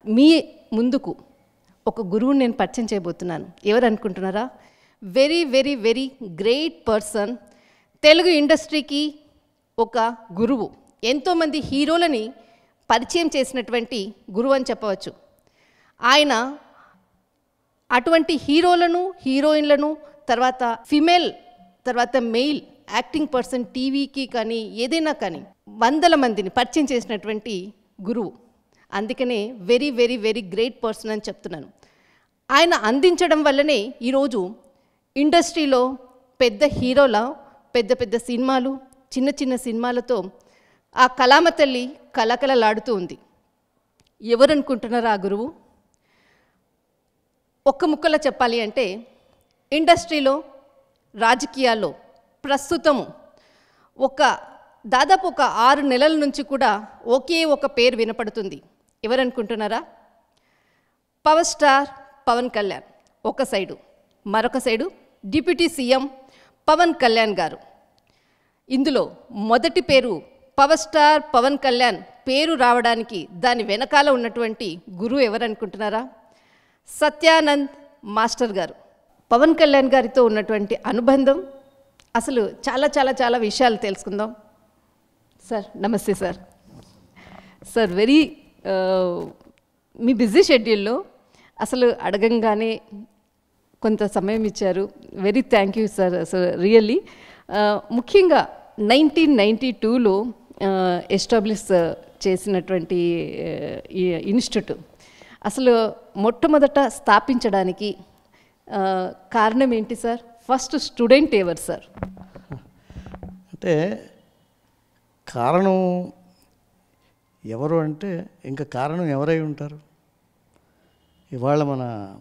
మీ ముందుకు ఒక గురువుని నేను పరిచయం చేయబోతున్నాను ఎవరు అనుకుంటున్నారా very very very great person Telugu ఇండస్ట్రీకి ఒక గురువు ఎంతోమంది హీరోలని పరిచయం చేసినటువంటి గురువు అని చెప్పవచ్చు ఆయన అటువంటి హీరోలను హీరోయిన్లను తర్వాత ఫిమేల్ తర్వాత మెయిల్ యాక్టింగ్ పర్సన్ టీవీకి కానీ ఏదైనా కానీ వందల మందిని పరిచయం చేసినటువంటి గురువు అందుకనే very very very great person అని చెప్తున్నాను ఆయన అందించడం వల్లనే ఈరోజు ఇండస్ట్రీలో పెద్ద హీరోల పెద్ద పెద్ద సినిమాలు చిన్న చిన్న సినిమాలతో ఆ కళామ తల్లి కలకలలాడుతూ ఉంది ఎవరనుకుంటున్నారా ఆ గురువు ఒక్క ముక్కలో చెప్పాలి అంటే ఇండస్ట్రీలో రాజకీయాల్లో ప్రస్తుతము ఒక దాదాపు ఒక ఆరు నెలల నుంచి కూడా ఒకే ఒక పేరు వినపడుతుంది ఎవరనుకుంటున్నారా పవర్ స్టార్ పవన్ కళ్యాణ్ ఒక సైడు మరొక side deputy CM Pawan Kalyan garu ఇందులో మొదటి పేరు పవర్ స్టార్ పవన్ కళ్యాణ్ పేరు రావడానికి దాని వెనకాల ఉన్నటువంటి గురువు ఎవరనుకుంటున్నారా సత్యానంద్ మాస్టర్ గారు పవన్ కళ్యాణ్ గారితో ఉన్నటువంటి అనుబంధం అసలు చాలా చాలా చాలా విషయాలు తెలుసుకుందాం సార్ నమస్తే సార్ సార్ వెరీ మీ బిజీ షెడ్యూల్లో అసలు అడగంగానే కొంత సమయం ఇచ్చారు వెరీ థ్యాంక్ యూ సార్ అసలు రియల్లీ ముఖ్యంగా నైన్టీన్ నైంటీ టూలో ఎస్టాబ్లిష్ చేసినటువంటి ఆ, ఈ ఇన్స్టిట్యూట్ అసలు మొట్టమొదట స్థాపించడానికి ఆ, కారణం ఏంటి సార్ ఫస్ట్ స్టూడెంట్ ఎవరు సార్ అంటే కారణం ఎవరు అంటే ఇంకా కారణం ఎవరై ఉంటారు ఇవాళ మన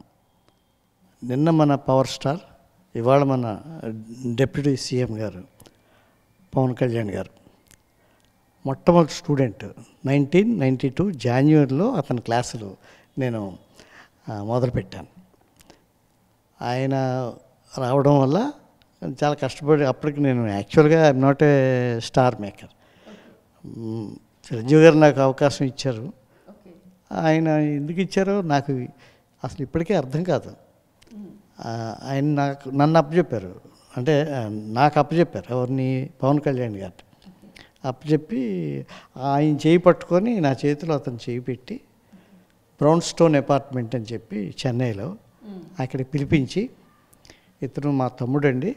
నిన్న మన పవర్ స్టార్ ఇవాళ మన డిప్యూటీ సీఎం గారు పవన్ కళ్యాణ్ గారు మొట్టమొదటి స్టూడెంట్ నైన్టీన్ నైంటీ టూ జాన్యువరిలో అతని క్లాసులు నేను ఆ, మొదలుపెట్టాను ఆయన రావడం వల్ల చాలా కష్టపడి అప్పటికి నేను యాక్చువల్గా I'm not a star maker మ్, చిరంజీవి గారు నాకు అవకాశం ఇచ్చారు ఆయన ఎందుకు ఇచ్చారో నాకు అసలు ఇప్పటికే అర్థం కాదు ఆ, ఆయన నాకు నన్ను అప్పచెప్పారు అంటే ఆ, నాకు అప్పచెప్పారు ఎవరిని పవన్ కళ్యాణ్ గారు అప్పచెప్పి ఆయన చేయి పట్టుకొని నా చేతిలో అతను చేయి పెట్టి బ్రౌన్ స్టోన్ అపార్ట్మెంట్ అని చెప్పి చెన్నైలో అక్కడికి పిలిపించి ఇతను మా తమ్ముడండి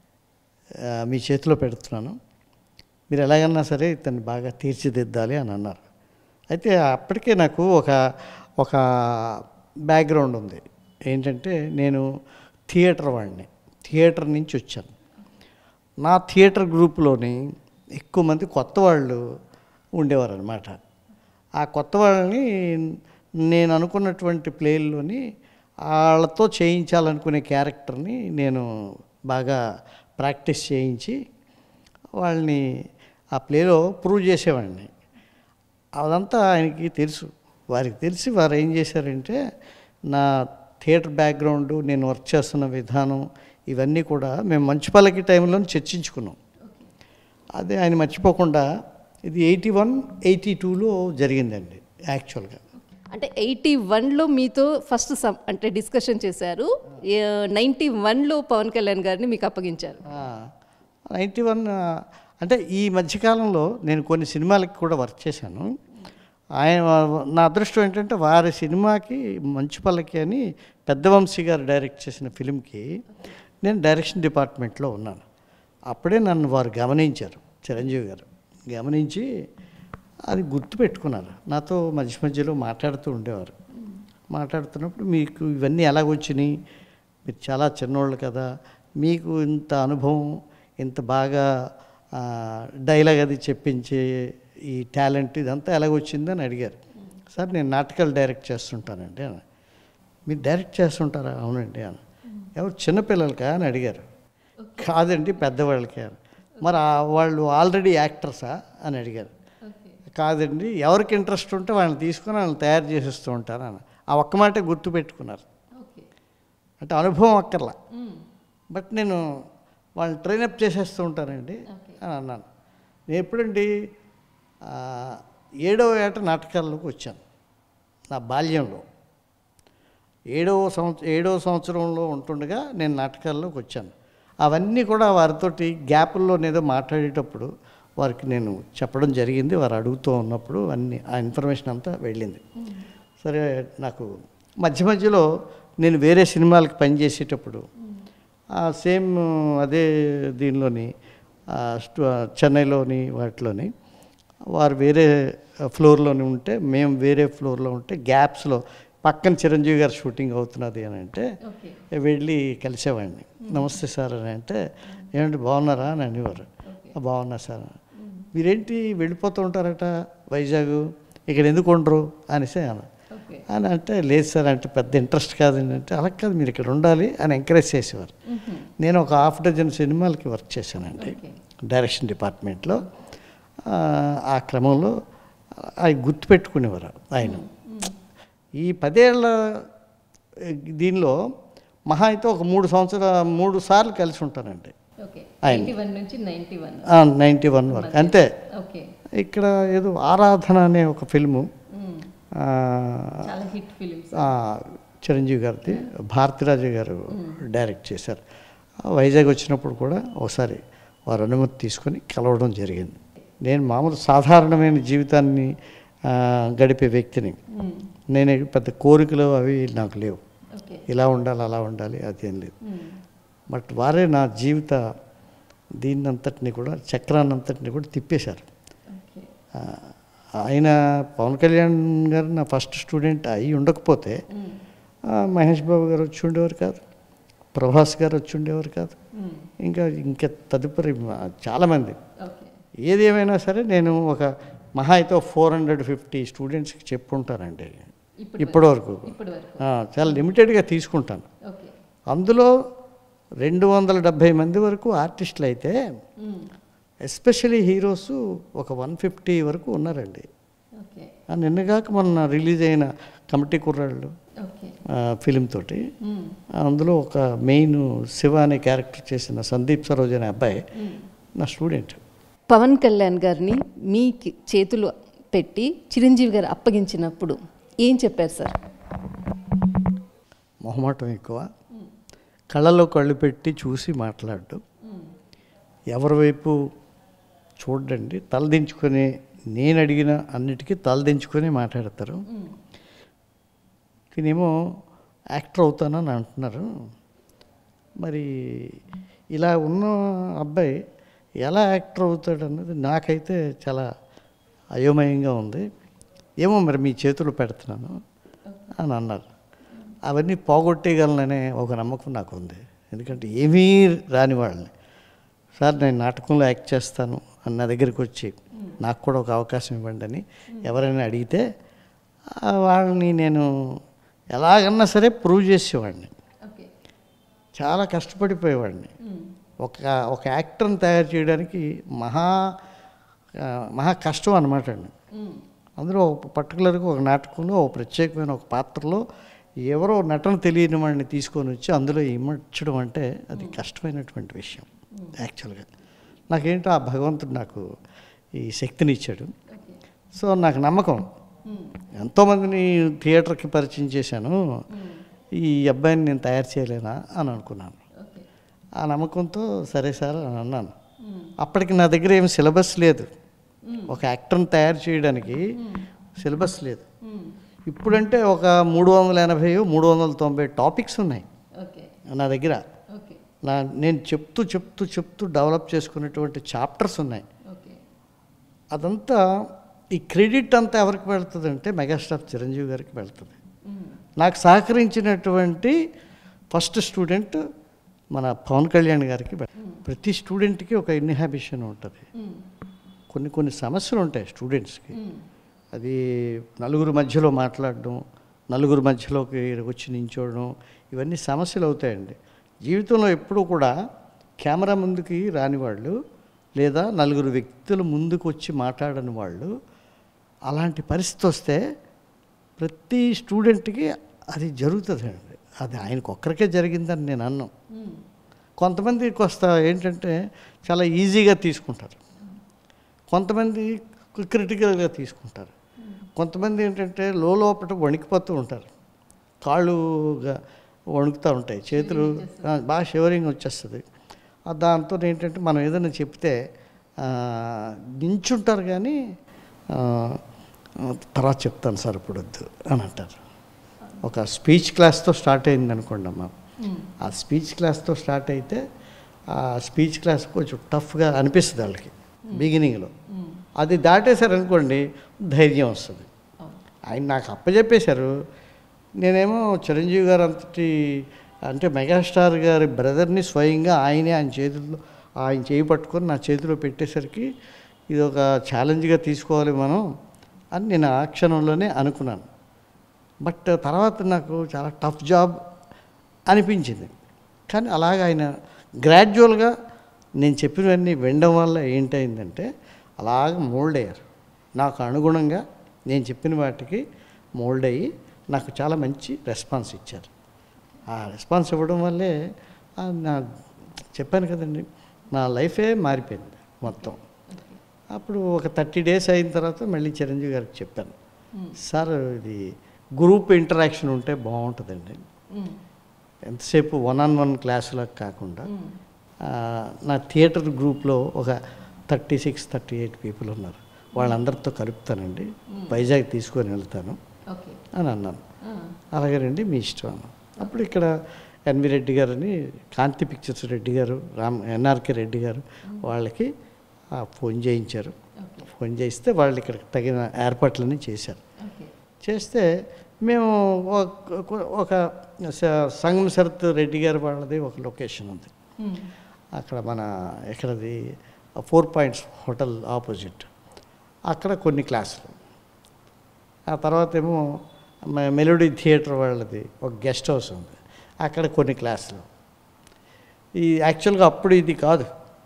ఆ, మీ చేతిలో పెడుతున్నాను మీరు ఎలాగన్నా సరే ఇతన్ని బాగా తీర్చిదిద్దాలి అని అన్నారు అయితే అప్పటికే నాకు ఒక ఒక బ్యాక్గ్రౌండ్ ఉంది ఏంటంటే నేను థియేటర్ వాడిని థియేటర్ నుంచి వచ్చాను నా థియేటర్ గ్రూప్లోని ఎక్కువ మంది కొత్త వాళ్ళు ఉండేవారు అనమాట ఆ కొత్త వాళ్ళని నేను అనుకున్నటువంటి ప్లేల్లోని వాళ్ళతో చేయించాలనుకునే క్యారెక్టర్ని నేను బాగా ప్రాక్టీస్ చేయించి వాళ్ళని ఆ ప్లేలో ప్రూవ్ చేసేవాడిని అదంతా ఆయనకి తెలుసు వారికి తెలిసి వారు ఏం చేశారంటే నా థియేటర్ బ్యాక్గ్రౌండ్ నేను వర్క్ చేస్తున్న విధానం ఇవన్నీ కూడా మేము మంచుపల్లకి టైంలో చర్చించుకున్నాం అదే ఆయన మర్చిపోకుండా ఇది ఎయిటీ వన్ ఎయిటీ టూలో జరిగిందండి యాక్చువల్గా అంటే ఎయిటీ వన్లో మీతో ఫస్ట్ సమ్ అంటే డిస్కషన్ చేశారు నైంటీ వన్లో పవన్ కళ్యాణ్ గారిని మీకు అప్పగించారు నైంటీ వన్ అంటే ఈ మధ్యకాలంలో నేను కొన్ని సినిమాలకి కూడా వర్క్ చేశాను ఆయన నా అదృష్టం ఏంటంటే వారి సినిమాకి మంచు పల్లకి అని పెద్దవంశీ గారు డైరెక్ట్ చేసిన ఫిలింకి నేను డైరెక్షన్ డిపార్ట్మెంట్లో ఉన్నాను అప్పుడే నన్ను వారు గమనించారు చిరంజీవి గారు గమనించి అది గుర్తు పెట్టుకున్నారు నాతో మధ్య మధ్యలో మాట్లాడుతూ ఉండేవారు మాట్లాడుతున్నప్పుడు మీకు ఇవన్నీ ఎలాగొచ్చినాయి మీరు చాలా చిన్నోళ్ళు కదా మీకు ఇంత అనుభవం ఇంత బాగా ఆ, డైలాగ్ అది చెప్పించే ఈ టాలెంట్ ఇదంతా ఎలాగొచ్చిందని అడిగారు సార్ నేను నాటకాలు డైరెక్ట్ చేస్తుంటానండి అని మీరు డైరెక్ట్ చేస్తుంటారా అవునండి అని ఎవరు చిన్నపిల్లలకా అని అడిగారు కాదండి పెద్దవాళ్ళకి అని మరి ఆ వాళ్ళు ఆల్రెడీ యాక్టర్సా అని అడిగారు కాదండి ఎవరికి ఇంట్రెస్ట్ ఉంటే వాళ్ళని తీసుకొని వాళ్ళని తయారు చేసేస్తూ ఉంటారు అని ఆ ఒక్క మాటే గుర్తు పెట్టుకున్నారు అంటే అనుభవం అక్కర్లా బట్ నేను వాళ్ళని ట్రైనప్ చేసేస్తూ ఉంటానండి అని అన్నాను నేను ఎప్పుడండి ఆ, ఏడవ ఏట నాటకాల్లోకి వచ్చాను నా బాల్యంలో ఏడవ సంవత్సరం ఏడవ సంవత్సరంలో ఉంటుండగా నేను నాటకాల్లోకి వచ్చాను అవన్నీ కూడా వారితోటి గ్యాపుల్లో ఏదో మాట్లాడేటప్పుడు వారికి నేను చెప్పడం జరిగింది వారు అడుగుతూ ఉన్నప్పుడు అన్ని ఆ ఇన్ఫర్మేషన్ అంతా వెళ్ళింది సరే నాకు మధ్య మధ్యలో నేను వేరే సినిమాలకి పనిచేసేటప్పుడు ఆ సేమ్ అదే దీనిలోని ఆ స్టు- చెన్నైలోని వాటిలోని వారు వేరే ఫ్లోర్లోనే ఉంటే మేము వేరే ఫ్లోర్లో ఉంటే గ్యాప్స్లో పక్కన చిరంజీవి గారు షూటింగ్ అవుతున్నది అని అంటే ఓకే వెళ్ళి కలిసేవాడిని నమస్తే సార్ అని అంటే ఏమంటే బాగున్నారా అని అనేవారు "ఆ, బాగున్నా సార్ మీరేంటి వెళ్ళిపోతూ ఉంటారట వైజాగ్ ఇక్కడ ఎందుకు ఉండరు అనేసి అన్న ఓకే అని అంటే లేదు సార్ అంటే పెద్ద ఇంట్రెస్ట్ కాదండి అంటే అలా కాదు మీరు ఇక్కడ ఉండాలి అని ఎంకరేజ్ చేసేవారు నేను ఒక హాఫ్ డజన్ సినిమాలకి వర్క్ చేశానండి ఓకే డైరెక్షన్ డిపార్ట్మెంట్లో ఆ, ఆ క్రమంలో అవి గుర్తుపెట్టుకునేవారు ఆయన ఈ పదేళ్ల దీనిలో మహా అయితే ఒక మూడు సంవత్సరాల మూడు సార్లు కలిసి ఉంటానండి ఓకే ఆయన. నైంటీ వన్ నుంచి నైంటీ వన్ నైంటీ వన్ వరకు అంతే ఓకే ఇక్కడ ఏదో ఆరాధన అనే ఒక ఫిల్ము మ్మ్. ఆ, చాలా హిట్ ఫిలిమ్స్ ఆ, చిరంజీవి గారిది భారతిరాజు గారు డైరెక్ట్ చేశారు ఆ వైజాగ్ వచ్చినప్పుడు కూడా ఒకసారి వారు అనుమతి తీసుకొని కలవడం జరిగింది నేను మామూలు సాధారణమైన జీవితాన్ని ఆ, గడిపే వ్యక్తిని నేను పెద్ద కోరికలు అవి నాకు లేవు ఓకే ఇలా ఉండాలి అలా ఉండాలి అదేం లేదు మ్మ్. బట్ వారే నా జీవిత దీన్నంతటిని కూడా చక్రాన్నంతటిని కూడా తిప్పేశారు ఓకే ఆ, ఆయన పవన్ కళ్యాణ్ గారు నా ఫస్ట్ స్టూడెంట్ అయి ఉండకపోతే మ్మ్. ఆ, మహేష్ బాబు గారు వచ్చి ఉండేవారు కాదు ప్రభాస్ గారు వచ్చి ఉండేవారు కాదు మ్మ్. ఇంకా ఇంకా తదుపరి మా- చాలామంది ఓకే ఏది ఏమైనా సరే నేను ఒక మహా అయితే ఫోర్ హండ్రెడ్ ఫిఫ్టీ స్టూడెంట్స్కి చెప్పుంటానండి ఇప్పుడు ఇప్పటివరకు ఇప్పటి వరకు ఆ, చాలా లిమిటెడ్గా తీసుకుంటాను ఓకే అందులో రెండు వందల డెబ్భై మంది వరకు ఆర్టిస్టులు అయితే మ్మ్. ఎస్పెషలీ హీరోస్ ఒక వన్ ఫిఫ్టీ వరకు ఉన్నారండి ఓకే ఆ నిన్నగాక మొన్న రిలీజ్ అయిన కమిటీ కుర్రాళ్ళు ఓకే ఆ, ఫిలిం తోటి మ్మ్. అందులో ఒక మెయిన్ శివ అనే క్యారెక్టర్ చేసిన సందీప్ సరోజ్ అనే అబ్బాయి మ్మ్. నా స్టూడెంట్ పవన్ కళ్యాణ్ గారిని మీ కి- చేతులు పెట్టి చిరంజీవి గారు అప్పగించినప్పుడు ఏం చెప్పారు సార్ మొహమాటం ఎక్కువ కళ్ళలో కళ్ళు పెట్టి చూసి మాట్లాడు ఎవరి వైపు చూడండి తలదించుకొని నేను అడిగిన అన్నిటికీ తలదించుకొని మాట్లాడతారు ఈయనేమో యాక్టర్ అవుతానని అంటున్నారు మరి ఇలా ఉన్న అబ్బాయి ఎలా యాక్టర్ అవుతాడు అన్నది నాకైతే చాలా అయోమయంగా ఉంది ఏమో మరి మీ చేతులు పెడుతున్నాను అని అన్నారు అవన్నీ పోగొట్టేయగలననే ఒక నమ్మకం నాకు ఉంది ఎందుకంటే ఏమీ రాని వాళ్ళని సార్ నేను నాటకంలో యాక్ట్ చేస్తాను అని నా దగ్గరికి వచ్చి నాకు కూడా ఒక అవకాశం ఇవ్వండి అని ఎవరైనా అడిగితే ఆ వాళ్ళని నేను ఎలాగన్నా సరే ప్రూవ్ చేసేవాడిని ఓకే చాలా కష్టపడిపోయేవాడిని ఒక ఒక యాక్టర్ని తయారు చేయడానికి మహా ఆ, మహా కష్టం అనమాట అండి అందులో ఒక పర్టికులర్గా ఒక నాటకంలో ఒక ప్రత్యేకమైన ఒక పాత్రలో ఎవరో నటన తెలియని వాడిని తీసుకొని వచ్చి అందులో ఇమర్చడం అంటే అది కష్టమైనటువంటి విషయం యాక్చువల్గా నాకేంటో ఆ భగవంతుడు నాకు ఈ శక్తిని ఇచ్చాడు సో నాకు నమ్మకం ఎంతోమందిని థియేటర్కి పరిచయం చేశాను ఈ అబ్బాయిని నేను తయారు చేయలేనా అని అనుకున్నాను ఓకే ఆ నమ్మకంతో సరే సార్ అని అన్నాను అప్పటికి నా దగ్గర ఏం సిలబస్ లేదు ఒక యాక్టర్ని తయారు చేయడానికి సిలబస్ లేదు ఇప్పుడంటే ఒక మూడు వందల ఎనభై మూడు వందల తొంభై టాపిక్స్ ఉన్నాయి ఓకే నా దగ్గర ఓకే నా నేను చెప్తూ చెప్తూ చెప్తూ డెవలప్ చేసుకునేటువంటి చాప్టర్స్ ఉన్నాయి ఓకే అదంతా ఈ క్రెడిట్ అంతా ఎవరికి వెళ్తుందంటే మెగాస్టార్ చిరంజీవి గారికి వెళ్తుంది నాకు సహకరించినటువంటి ఫస్ట్ స్టూడెంట్ మన పవన్ కళ్యాణ్ గారికి వెళ్- ప్రతి స్టూడెంట్కి ఒక ఇన్హాబిషన్ ఉంటుంది కొన్ని కొన్ని సమస్యలు ఉంటాయి స్టూడెంట్స్కి అది నలుగురు మధ్యలో మాట్లాడడం నలుగురు మధ్యలోకి వచ్చి నించోవడం ఇవన్నీ సమస్యలు అవుతాయండి జీవితంలో ఎప్పుడూ కూడా కెమెరా ముందుకి రాని వాళ్ళు లేదా నలుగురు వ్యక్తుల ముందుకు వచ్చి మాట్లాడని వాళ్ళు అలాంటి పరిస్థితి వస్తే ప్రతి స్టూడెంట్కి అది జరుగుతుందండి అది ఆయనకు ఒక్కరికే జరిగిందని నేను అన్నాను కొంతమందికి వస్తా ఏంటంటే చాలా ఈజీగా తీసుకుంటారు కొంతమంది క్రిటికల్గా తీసుకుంటారు కొంతమంది ఏంటంటే లోపల వణికిపోతూ ఉంటారు కాళ్ళుగా వణుకుతూ ఉంటాయి చేతులు ఆ, బాగా షివరింగ్ వచ్చేస్తుంది ఆ దాంతో ఏంటంటే మనం ఏదైనా చెప్తే ఆ, నించుంటారు కానీ ఆ, ఆ, తర్వాత చెప్తాను సార్ ఇప్పుడు వద్దు అని అంటారు ఒక స్పీచ్ క్లాస్తో స్టార్ట్ అయింది అనుకోండి అమ్మ ఆ స్పీచ్ క్లాస్తో స్టార్ట్ అయితే ఆ స్పీచ్ క్లాస్ కొంచెం టఫ్గా అనిపిస్తుంది వాళ్ళకి బిగినింగ్లో అది దాటేశారు అనుకోండి ధైర్యం వస్తుంది ఆయన నాకు అప్పచెప్పేశారు నేనేమో చిరంజీవి గారు అంతటి అంటే మెగాస్టార్ గారి బ్రదర్ని స్వయంగా ఆయనే ఆయన చేతుల్లో ఆయన చేయి పట్టుకొని నా చేతిలో పెట్టేసరికి ఇది ఒక ఛాలెంజ్గా తీసుకోవాలి మనం అని నేను ఆ క్షణంలోనే అనుకున్నాను బట్ తర్వాత నాకు చాలా టఫ్ జాబ్ అనిపించింది కానీ అలాగ ఆయన గ్రాడ్యువల్గా నేను చెప్పినవన్నీ వినడం వల్ల ఏంటైందంటే అలాగ మోల్డ్ అయ్యారు నాకు అనుగుణంగా నేను చెప్పిన వాటికి మోల్డ్ అయ్యి నాకు చాలా మంచి రెస్పాన్స్ ఇచ్చారు ఆ రెస్పాన్స్ ఇవ్వడం వల్లే ఆ నా చెప్పాను కదండి నా లైఫే మారిపోయింది మొత్తం అప్పుడు ఒక థర్టీ డేస్ అయిన తర్వాత మళ్ళీ చిరంజీవి గారికి చెప్పాను సార్ ఇది గ్రూప్ ఇంటరాక్షన్ ఉంటే బాగుంటుందండి ఎంతసేపు వన్ ఆన్ వన్ క్లాసులకు కాకుండా ఆ, నా థియేటర్ గ్రూప్లో ఒక thirty six thirty eight people ఉన్నారు వాళ్ళందరితో కలుపుతానండి వైజాగ్ తీసుకొని వెళ్తాను ఓకే అని అన్నాను అలాగేనండి మీ ఇష్టం అన్నాను అప్పుడు ఇక్కడ ఎన్వి రెడ్డి గారని కాంతి పిక్చర్స్ రెడ్డి గారు రామ్ ఎన్ఆర్కే రెడ్డి గారు వాళ్ళకి ఆ, ఫోన్ చేయించారు ఫోన్ చేయిస్తే వాళ్ళు ఇక్కడ తగిన ఏర్పాట్లన్నీ చేశారు ఓకే చేస్తే మేము ఒక- ఒక స- సంగం శరత్ రెడ్డి గారు వాళ్ళది ఒక లొకేషన్ ఉంది అక్కడ మన ఎక్కడది ఫోర్ పాయింట్స్ హోటల్ ఆపోజిట్ అక్కడ కొన్ని క్లాసులు ఆ తర్వాత ఏమో మ- మెలోడీ థియేటర్ వాళ్ళది ఒక గెస్ట్ హౌస్ ఉంది అక్కడ కొన్ని క్లాసులు ఈ యాక్చువల్గా అప్పుడు ఇది కాదు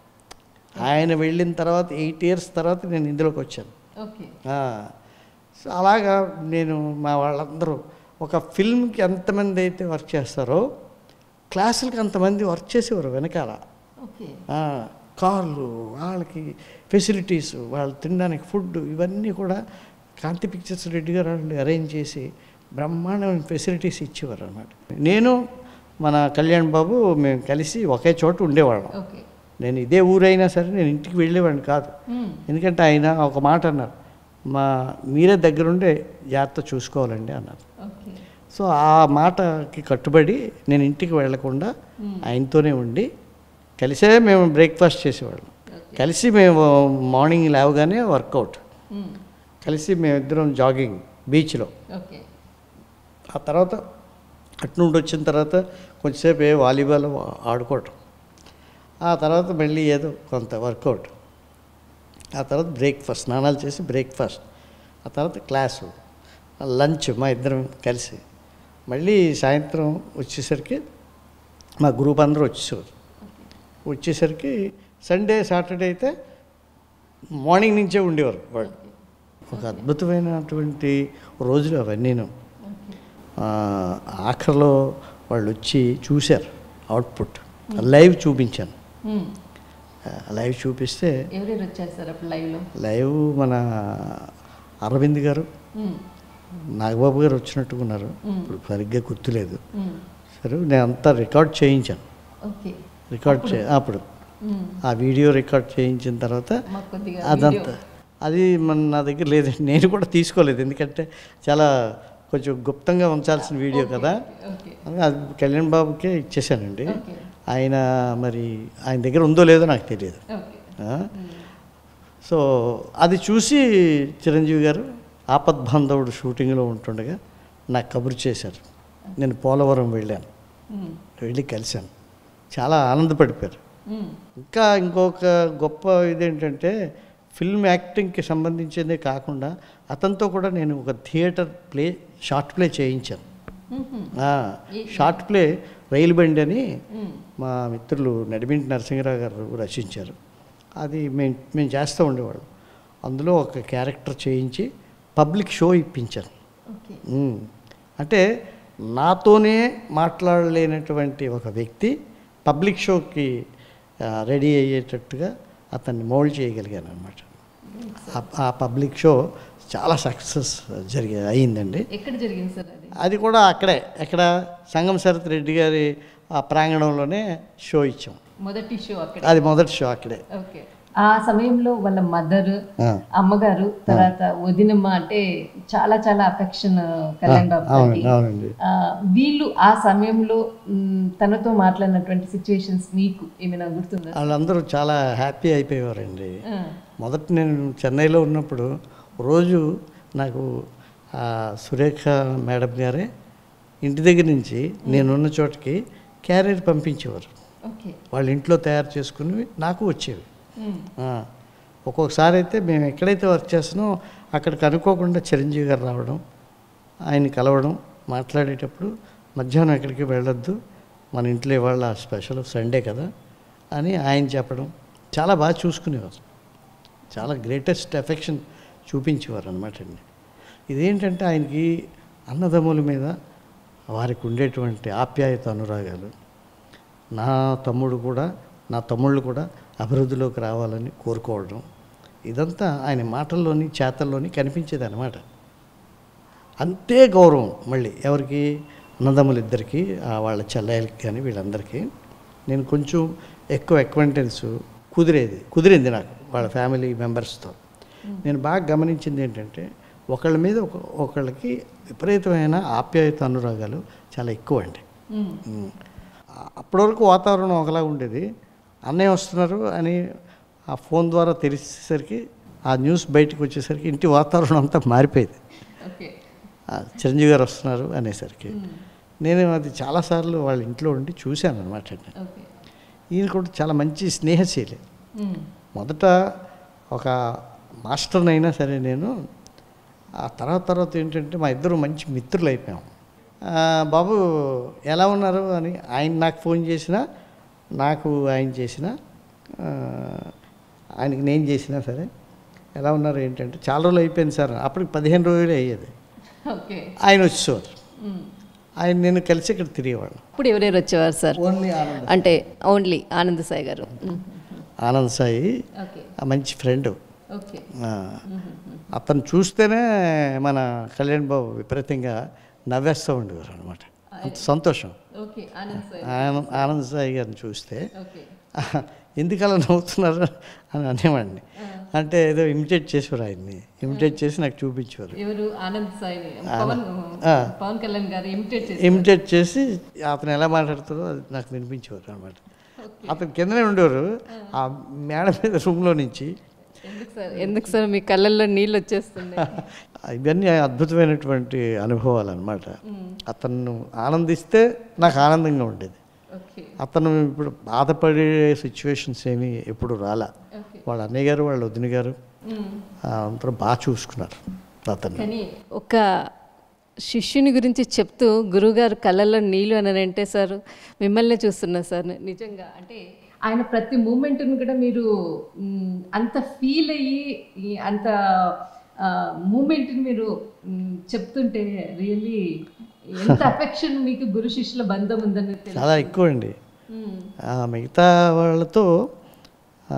ఆయన వెళ్ళిన తర్వాత ఎయిట్ ఇయర్స్ తర్వాత నేను ఇందులోకి వచ్చాను ఓకే ఆ, సో అలాగా నేను మా వాళ్ళందరూ ఒక ఫిల్మ్కి ఎంతమంది అయితే వర్క్ చేస్తారో క్లాసులకి అంతమంది వర్క్ చేసేవారు వెనకాల ఓకే ఆ, కార్లు వాళ్ళకి ఫెసిలిటీస్ వాళ్ళు తినడానికి ఫుడ్ ఇవన్నీ కూడా కాంతి పిక్చర్స్ రెడ్డి గారు వాళ్ళు అరేంజ్ చేసి బ్రహ్మాండమైన ఫెసిలిటీస్ ఇచ్చేవారు అన్నమాట నేను మన కళ్యాణ్ బాబు మేము కలిసి ఒకే చోట ఉండేవాళ్ళం ఓకే నేను ఇదే ఊరైనా సరే నేను ఇంటికి వెళ్ళేవాడిని కాదు ఎందుకంటే ఆయన ఒక మాట అన్నారు మా మీరే దగ్గరుండే జాగ్రత్త చూసుకోవాలండి అన్నారు ఓకే సో ఆ మాటకి కట్టుబడి నేను ఇంటికి వెళ్లకుండా ఆయనతోనే ఉండి కలిసే మేము బ్రేక్ఫాస్ట్ చేసేవాళ్ళం కలిసి మేము మార్నింగ్ లేవగానే వర్కౌట్ కలిసి మేమిద్దరం జాగింగ్ బీచ్లో ఓకే ఆ తర్వాత అటు నుండి వచ్చిన తర్వాత కొంచెంసేపు ఏ వాలీబాల్ ఆడుకోవటం ఆ తర్వాత మళ్ళీ ఏదో కొంత వర్కౌట్ ఆ తర్వాత బ్రేక్ఫాస్ట్ స్నానాలు చేసి బ్రేక్ఫాస్ట్ ఆ తర్వాత క్లాసు లంచ్ మా ఇద్దరం కలిసి మళ్ళీ సాయంత్రం వచ్చేసరికి మా గ్రూప్ అందరూ వచ్చేసారు వచ్చేసరికి సండే సాటర్డే అయితే మార్నింగ్ నుంచే ఉండేవారు వాళ్ళు ఒక అద్భుతమైనటువంటి రోజులు అవన్నీను ఆ, ఆఖరిలో వాళ్ళు వచ్చి చూశారు అవుట్పుట్ లైవ్ చూపించాను ఆ, లైవ్ చూపిస్తే ఎవరెవరు వచ్చారు సార్ అప్పుడు లైవ్లో లైవ్ మన అరవింద్ గారు నాగబాబు గారు వచ్చినట్టుగా ఉన్నారు ఇప్పుడు సరిగ్గా గుర్తులేదు సరే నేను అంతా రికార్డ్ చేయించాను ఓకే రికార్డ్ చే అప్పుడు ఆ వీడియో రికార్డ్ చేయించిన తర్వాత మాకు కొద్దిగా అదంతా అది మన నా దగ్గర లేదండి నేను కూడా తీసుకోలేదు ఎందుకంటే చాలా కొంచెం గుప్తంగా ఉంచాల్సిన వీడియో కదా ఓకే అది కళ్యాణ్ బాబుకే ఇచ్చేసానండి ఓకే ఆయన మరి ఆయన దగ్గర ఉందో లేదో నాకు తెలియదు ఓకే ఆ? సో అది చూసి చిరంజీవి గారు ఆపద్బాంధవుడు షూటింగ్లో ఉంటుండగా నాకు కబురు చేశారు నేను పోలవరం వెళ్ళాను వెళ్ళి కలిశాను చాలా ఆనందపడిపోయారు ఇంకా ఇంకొక గొప్ప ఇదేంటంటే ఫిల్మ్ యాక్టింగ్కి సంబంధించిందే కాకుండా అతనితో కూడా నేను ఒక థియేటర్ ప్లే షార్ట్ ప్లే చేయించాను ఆ, షార్ట్ ప్లే రైలు బండి అని మా మిత్రులు నడిమింటి నరసింహరావు గారు రచించారు అది మేము మేము చేస్తూ ఉండేవాళ్ళం అందులో ఒక క్యారెక్టర్ చేయించి పబ్లిక్ షో ఇప్పించాను ఓకే ఉమ్. అంటే నాతోనే మాట్లాడలేనటువంటి ఒక వ్యక్తి పబ్లిక్ షోకి ఆ, రెడీ అయ్యేటట్టుగా అతన్ని మోల్డ్ చేయగలిగాను అనమాట ఆ పబ్లిక్ షో చాలా సక్సెస్ జరిగే అయిందండి ఎక్కడ జరిగింది సార్ అది అది కూడా అక్కడే ఎక్కడ సంగం శరత్ రెడ్డి గారి ఆ ప్రాంగణంలోనే షో ఇచ్చాం మొదటి షో అక్కడ అది మొదటి షో అక్కడే ఓకే ఆ సమయంలో వాళ్ళ మదర్ ఆ, అమ్మగారు తర్వాత వదినమ్మ అంటే చాలా చాలా అఫెక్షన్ కళ్యాణ్ బాబు అవునండి గారికి. అవునండి ఆ, వీళ్ళు ఆ సమయంలో మ్, తనతో మాట్లాడినటువంటి సిచ్యువేషన్స్ మీకు ఏమైనా గుర్తుందా వాళ్ళందరూ చాలా హ్యాపీ అయిపోయేవారండి ఆ, మొదట నేను చెన్నైలో ఉన్నప్పుడు రోజు నాకు ఆ సురేఖ మేడం గారే ఇంటి దగ్గర నుంచి నేనున్న చోటకి క్యారియర్ పంపించేవారు ఓకే వాళ్ళ ఇంట్లో తయారు చేసుకుని నాకు వచ్చేవి మ్, ఆ, ఒక్కొక్కసారి అయితే మేము ఎక్కడైతే వర్క్ చేస్తున్నామో అక్కడికి అనుకోకుండా చిరంజీవి గారు రావడం ఆయన కలవడం మాట్లాడేటప్పుడు మధ్యాహ్నం ఎక్కడికి వెళ్ళొద్దు మన ఇంట్లో ఇవాళ స్పెషల్ సండే కదా అని ఆయన చెప్పడం చాలా బాగా చూసుకునేవారు చాలా గ్రేటెస్ట్ ఎఫెక్షన్ చూపించేవారు అనమాట అండి ఇదేంటంటే ఆయనకి అన్నదమ్ముల మీద వారికి ఉండేటువంటి ఆప్యాయత అనురాగాలు నా తమ్ముడు కూడా నా తమ్ముళ్ళు కూడా అభివృద్ధిలోకి రావాలని కోరుకోవడం ఇదంతా ఆయన మాటల్లోని చేతల్లోని కనిపించేది అనమాట అంతే గౌరవం మళ్ళీ ఎవరికి అన్నదమ్ములు ఇద్దరికి వాళ్ళ చెల్లెలకి కానీ వీళ్ళందరికీ నేను కొంచెం ఎక్కువ అక్వైంటెన్స్ కుదిరేది కుదిరింది నాకు వాళ్ళ ఫ్యామిలీ మెంబర్స్తో నేను బాగా గమనించింది ఏంటంటే ఒకళ్ళ మీద ఒక ఒకళ్ళకి విపరీతమైన ఆప్యాయత అనురాగాలు చాలా ఎక్కువ అండి మ్, ఉమ్. ఆ- అప్పటి వరకు వాతావరణం ఒకలా ఉండేది అన్నయ్య వస్తున్నారు అని ఆ ఫోన్ ద్వారా తెలిసేసరికి ఆ న్యూస్ బయటకు వచ్చేసరికి ఇంటి వాతావరణం అంతా మారిపోయేది ఓకే ఆ చిరంజీవి గారు వస్తున్నారు అనేసరికి నేను అది చాలాసార్లు వాళ్ళ ఇంట్లో ఉండి చూశాను అనమాట ఓకే ఈయన కూడా చాలా మంచి స్నేహశీలి మ్, మొదట ఒక మాస్టర్ని అయినా సరే నేను ఆ తర్వాత తర్వాత ఏంటంటే మా ఇద్దరు మంచి మిత్రులు అయిపోయాం ఆ, బాబు ఎలా ఉన్నారు అని ఆయన నాకు ఫోన్ చేసినా నాకు ఆయన చేసిన ఆయనకి నేను చేసినా సరే ఎలా ఉన్నారు ఏంటంటే చాలా రోజులు అయిపోయింది సార్ అప్పటికి పదిహేను రోజులే అయ్యేది ఓకే ఆయన వచ్చేవారు మ్. ఆయన నేను కలిసి ఇక్కడ తిరిగేవాళ్ళం ఇప్పుడు ఎవరెవరు వచ్చేవారు సార్ ఓన్లీ ఆనంద్ అంటే ఓన్లీ ఆనంద్ సాయి గారు మ్, ఆనంద్ సాయి ఓకే ఆ మంచి ఫ్రెండ్ ఓకే అతను చూస్తేనే మన కళ్యాణ్ బాబు విపరీతంగా నవ్వేస్తూ ఉండేవారు అనమాట అంత సంతోషం ఓకే ఆనంద్ సాయి ఆనంద్ ఆనంద్ సాయి గారిని చూస్తే ఓకే ఎందుకలా నవ్వుతున్నారు అని అనేవాడిని అంటే ఏదో ఇమిటేట్ చేసేవారు ఆయన్ని ఇమిటేట్ చేసి నాకు చూపించేవారు ఎవరు ఆనంద్ సాయి పవన్ ఆ. పవన్ కళ్యాణ్ గారు ఇమిటేట్ చేసి ఇమిటేట్ చేసి అతను ఎలా మాట్లాడుతారో అది నాకు వినిపించేవారు అనమాట అతను కిందనే ఉండేవారు ఆ మేడ మీద రూమ్లో నుంచి ఎందుకు సార్ ఎందుకు సార్ మీ కళ్ళల్లో నీళ్ళు వచ్చేస్తున్నాయి ఇవన్నీ అద్భుతమైనటువంటి అనుభవాలు అనమాట అతను ఆనందిస్తే నాకు ఆనందంగా ఉండేది ఓకే అతను ఇప్పుడు బాధపడే సిచ్యువేషన్స్ ఏమీ ఎప్పుడు రాలా ఓకే వాళ్ళ అన్నయ్య గారు వాళ్ళ వదిన గారు మ్. ఆ, అందరూ బాగా చూసుకున్నారు అతన్ని కానీ ఒక శిష్యుని గురించి చెప్తూ గురువుగారు కళ్ళల్లో నీళ్ళు అని అంటే సార్ మిమ్మల్ని చూస్తున్నా సార్ నిజంగా అంటే ఆయన ప్రతి మూమెంట్ని కూడా మీరు మ్, అంత ఫీల్ అయ్యి ఈ అంత మూమెంట్ని మీరు మ్, చెప్తుంటే రియల్లీ ఎంత అఫెక్షన్ మీకు గురు శిష్యుల బంధం ఉందని తెలుసు చాలా ఎక్కువ అండి మ్, ఆ, మిగతా వాళ్ళతో ఆ,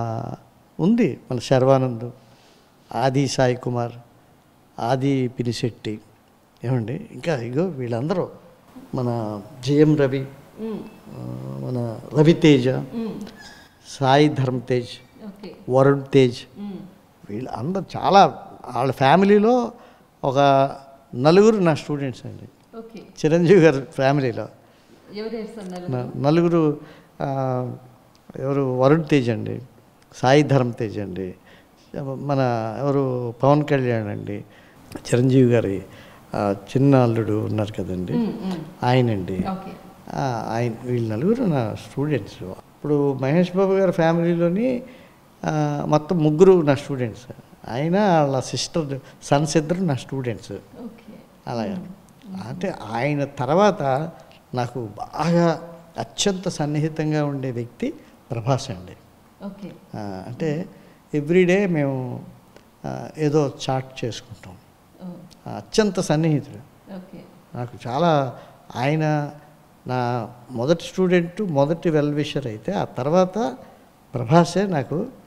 ఉంది మన శర్వానంద్ ఆది సాయి కుమార్ ఆది పినిశెట్టి ఏమండి ఇంకా ఇగో వీళ్ళందరూ మన జయం రవి మ్, ఆ, మన రవితేజ మ్, సాయి ధర్మ్ తేజ్ ఓకే వరుణ్ తేజ్ మ్, వీళ్ళు అందరు చాలా వాళ్ళ ఫ్యామిలీలో ఒక నలుగురు నా స్టూడెంట్స్ అండి ఓకే చిరంజీవి గారి ఫ్యామిలీలో ఎవరు వేస్తున్నారు న- నలుగురు ఆ, ఎవరు వరుణ్ తేజ్ అండి సాయి ధర్మ్ తేజ్ అండి మన ఎవరు పవన్ కళ్యాణ్ అండి చిరంజీవి గారి ఆ, చిన్న అల్లుడు ఉన్నారు కదండి మ్, మ్, ఆయనండి ఓకే ఆ, ఆయన వీళ్ళు నలుగురు నా స్టూడెంట్స్ ఇప్పుడు మహేష్ బాబు గారి ఫ్యామిలీలోని ఆ, మొత్తం ముగ్గురు నా స్టూడెంట్స్ ఆయన వాళ్ళ సిస్టర్ సన్స్ ఇద్దరు నా స్టూడెంట్స్ ఓకే అలాగా అంటే ఆయన తర్వాత నాకు బాగా అత్యంత సన్నిహితంగా ఉండే వ్యక్తి ప్రభాస్ అండి ఓకే ఆ, అంటే ఎవ్రీడే మేము ఆ, ఏదో చాట్ చేసుకుంటాం ఓ, ఆ, అత్యంత సన్నిహితుడు ఓకే నాకు చాలా ఆయన నా మొదటి స్టూడెంట్ మొదటి వెల్ విషర్ అయితే ఆ తర్వాత ప్రభాసే నాకు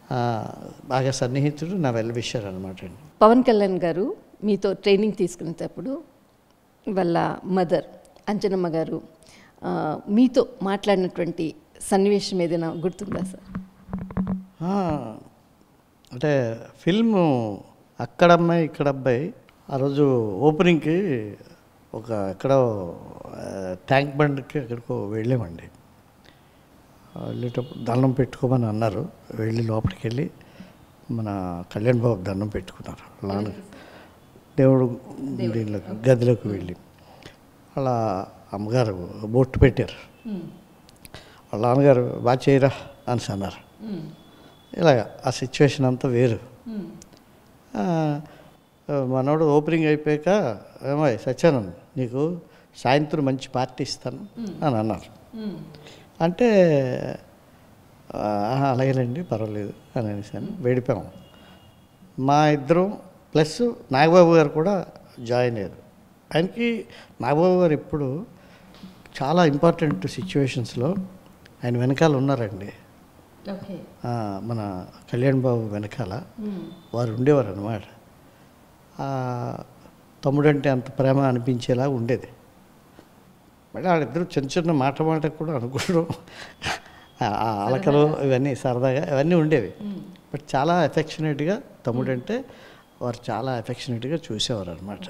ఆ, బాగా సన్నిహితుడు నా వెల్ విషర్ అనమాట అండి పవన్ కళ్యాణ్ గారు మీతో ట్రైనింగ్ తీసుకునేటప్పుడు వాళ్ళ మదర్ అంజనమ్మ గారు ఆ, మీతో మాట్లాడినటువంటి సన్నివేశం ఏదైనా గుర్తుందా సార్ ఆ, అంటే ఫిల్ము అక్కడ అమ్మాయి ఇక్కడ అబ్బాయి ఆ రోజు ఓపెనింగ్కి ఒక ఎక్కడో ఆ, ట్యాంక్ బండ్కి ఎక్కడికో వెళ్ళామండి ఆ, వెళ్ళేటప్పుడు దండం పెట్టుకోమని అన్నారు వెళ్ళి లోపలికి వెళ్ళి మన కళ్యాణ్ బాబు దండం పెట్టుకున్నారు లాన దేవుడు దీనిలోకి గదిలోకి వెళ్ళి అలా అమ్మగారు బొట్టు పెట్టారు వాళ్ళ నాన్నగారు బాగా చేయరా అని అన్నారు ఇలాగ ఆ సిచ్యువేషన్ అంతా వేరు ఆ, మనోడు ఓపెనింగ్ అయిపోయాక ఏమాయ్ సత్యానంద్ నీకు సాయంత్రం మంచి పార్టీ ఇస్తాను అని అన్నారు అంటే "ఆహా, అలాగేనండి పర్వాలేదు అని అనేసాను వేడిపోయాం మా ఇద్దరం ప్లస్ నాగబాబు గారు కూడా జాయిన్ అయ్యారు ఆయనకి నాగబాబు గారు ఎప్పుడు చాలా ఇంపార్టెంట్ సిచ్యువేషన్స్లో ఆయన వెనకాల ఉన్నారండి ఓకే ఆ, మన కళ్యాణ్ బాబు వెనకాల వారు ఉండేవారు అనమాట తమ్ముడంటే అంత ప్రేమ అనిపించేలా ఉండేది మళ్ళీ వాళ్ళిద్దరూ చిన్న చిన్న మాట మాట కూడా అనుకోవడం ఆ ఆ అలకలు ఇవన్నీ సరదాగా ఇవన్నీ ఉండేవి బట్ చాలా ఎఫెక్షనేట్గా తమ్ముడంటే వారు చాలా ఎఫెక్షనేట్గా చూసేవారు అనమాట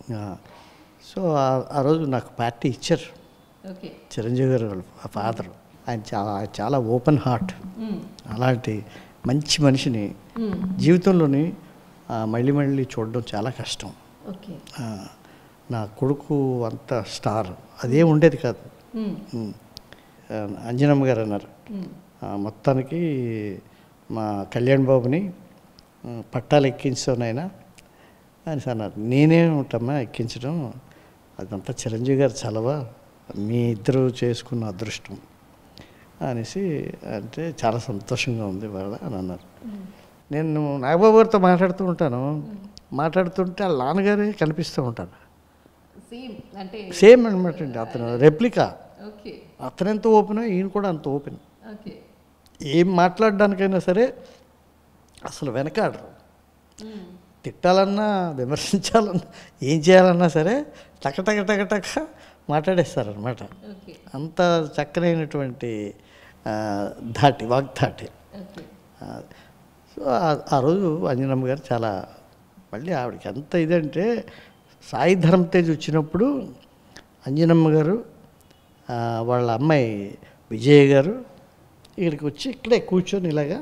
సో ఆ- ఆ రోజు నాకు పార్టీ ఇచ్చారు ఓకే చిరంజీవి గారు వాళ్ళ ఫాదర్ ఆయన చాలా చాలా ఓపెన్ హార్ట్ అలాంటి మంచి మనిషిని జీవితంలోని ఆ, మళ్ళీ మళ్ళీ చూడడం చాలా కష్టం ఓకే ఆ, నా కొడుకు అంత స్టార్ అదే ఉండేది కాదు ఉమ్. ఆ, అంజనమ్మ గారు అన్నారు ఆ, మొత్తానికి మా కళ్యాణ్ బాబుని ఆ, పట్టాలు ఎక్కించానైనా అని అన్నారు నేనే ఉంటామా ఎక్కించడం అదంతా చిరంజీవి గారు చలవ మీ ఇద్దరు చేసుకున్న అదృష్టం అనేసి అంటే చాలా సంతోషంగా ఉంది వాళ్ళ అని అన్నారు నేను నాగబాబు గారితో మాట్లాడుతూ ఉంటాను మాట్లాడుతుంటే వాళ్ళ నాన్నగారే కనిపిస్తూ ఉంటారు సేమ్ అంటే సేమ్ అనమాట అండి అతను రెప్లికా ఓకే అతను ఎంత ఓపెన్ ఈయన కూడా అంత ఓపెన్ ఓకే ఏం మాట్లాడడానికైనా సరే అసలు వెనకాడరు తిట్టాలన్నా విమర్శించాలన్నా ఏం చేయాలన్నా సరే టక టక టక టక మాట్లాడేస్తారనమాట ఓకే అంత చక్కనైనటువంటి ఆ, ధాటి వాగ్ధాటి ఓకే ఆ, సో ఆ- ఆ రోజు అంజనమ్మ గారు చాలా మళ్ళీ ఆవిడకి ఎంత ఇదంటే సాయి ధర్మ తేజ్ వచ్చినప్పుడు అంజనమ్మ గారు ఆ, వాళ్ళ అమ్మాయి విజయ గారు ఇక్కడికి వచ్చి ఇక్కడే కూర్చొని ఇలాగా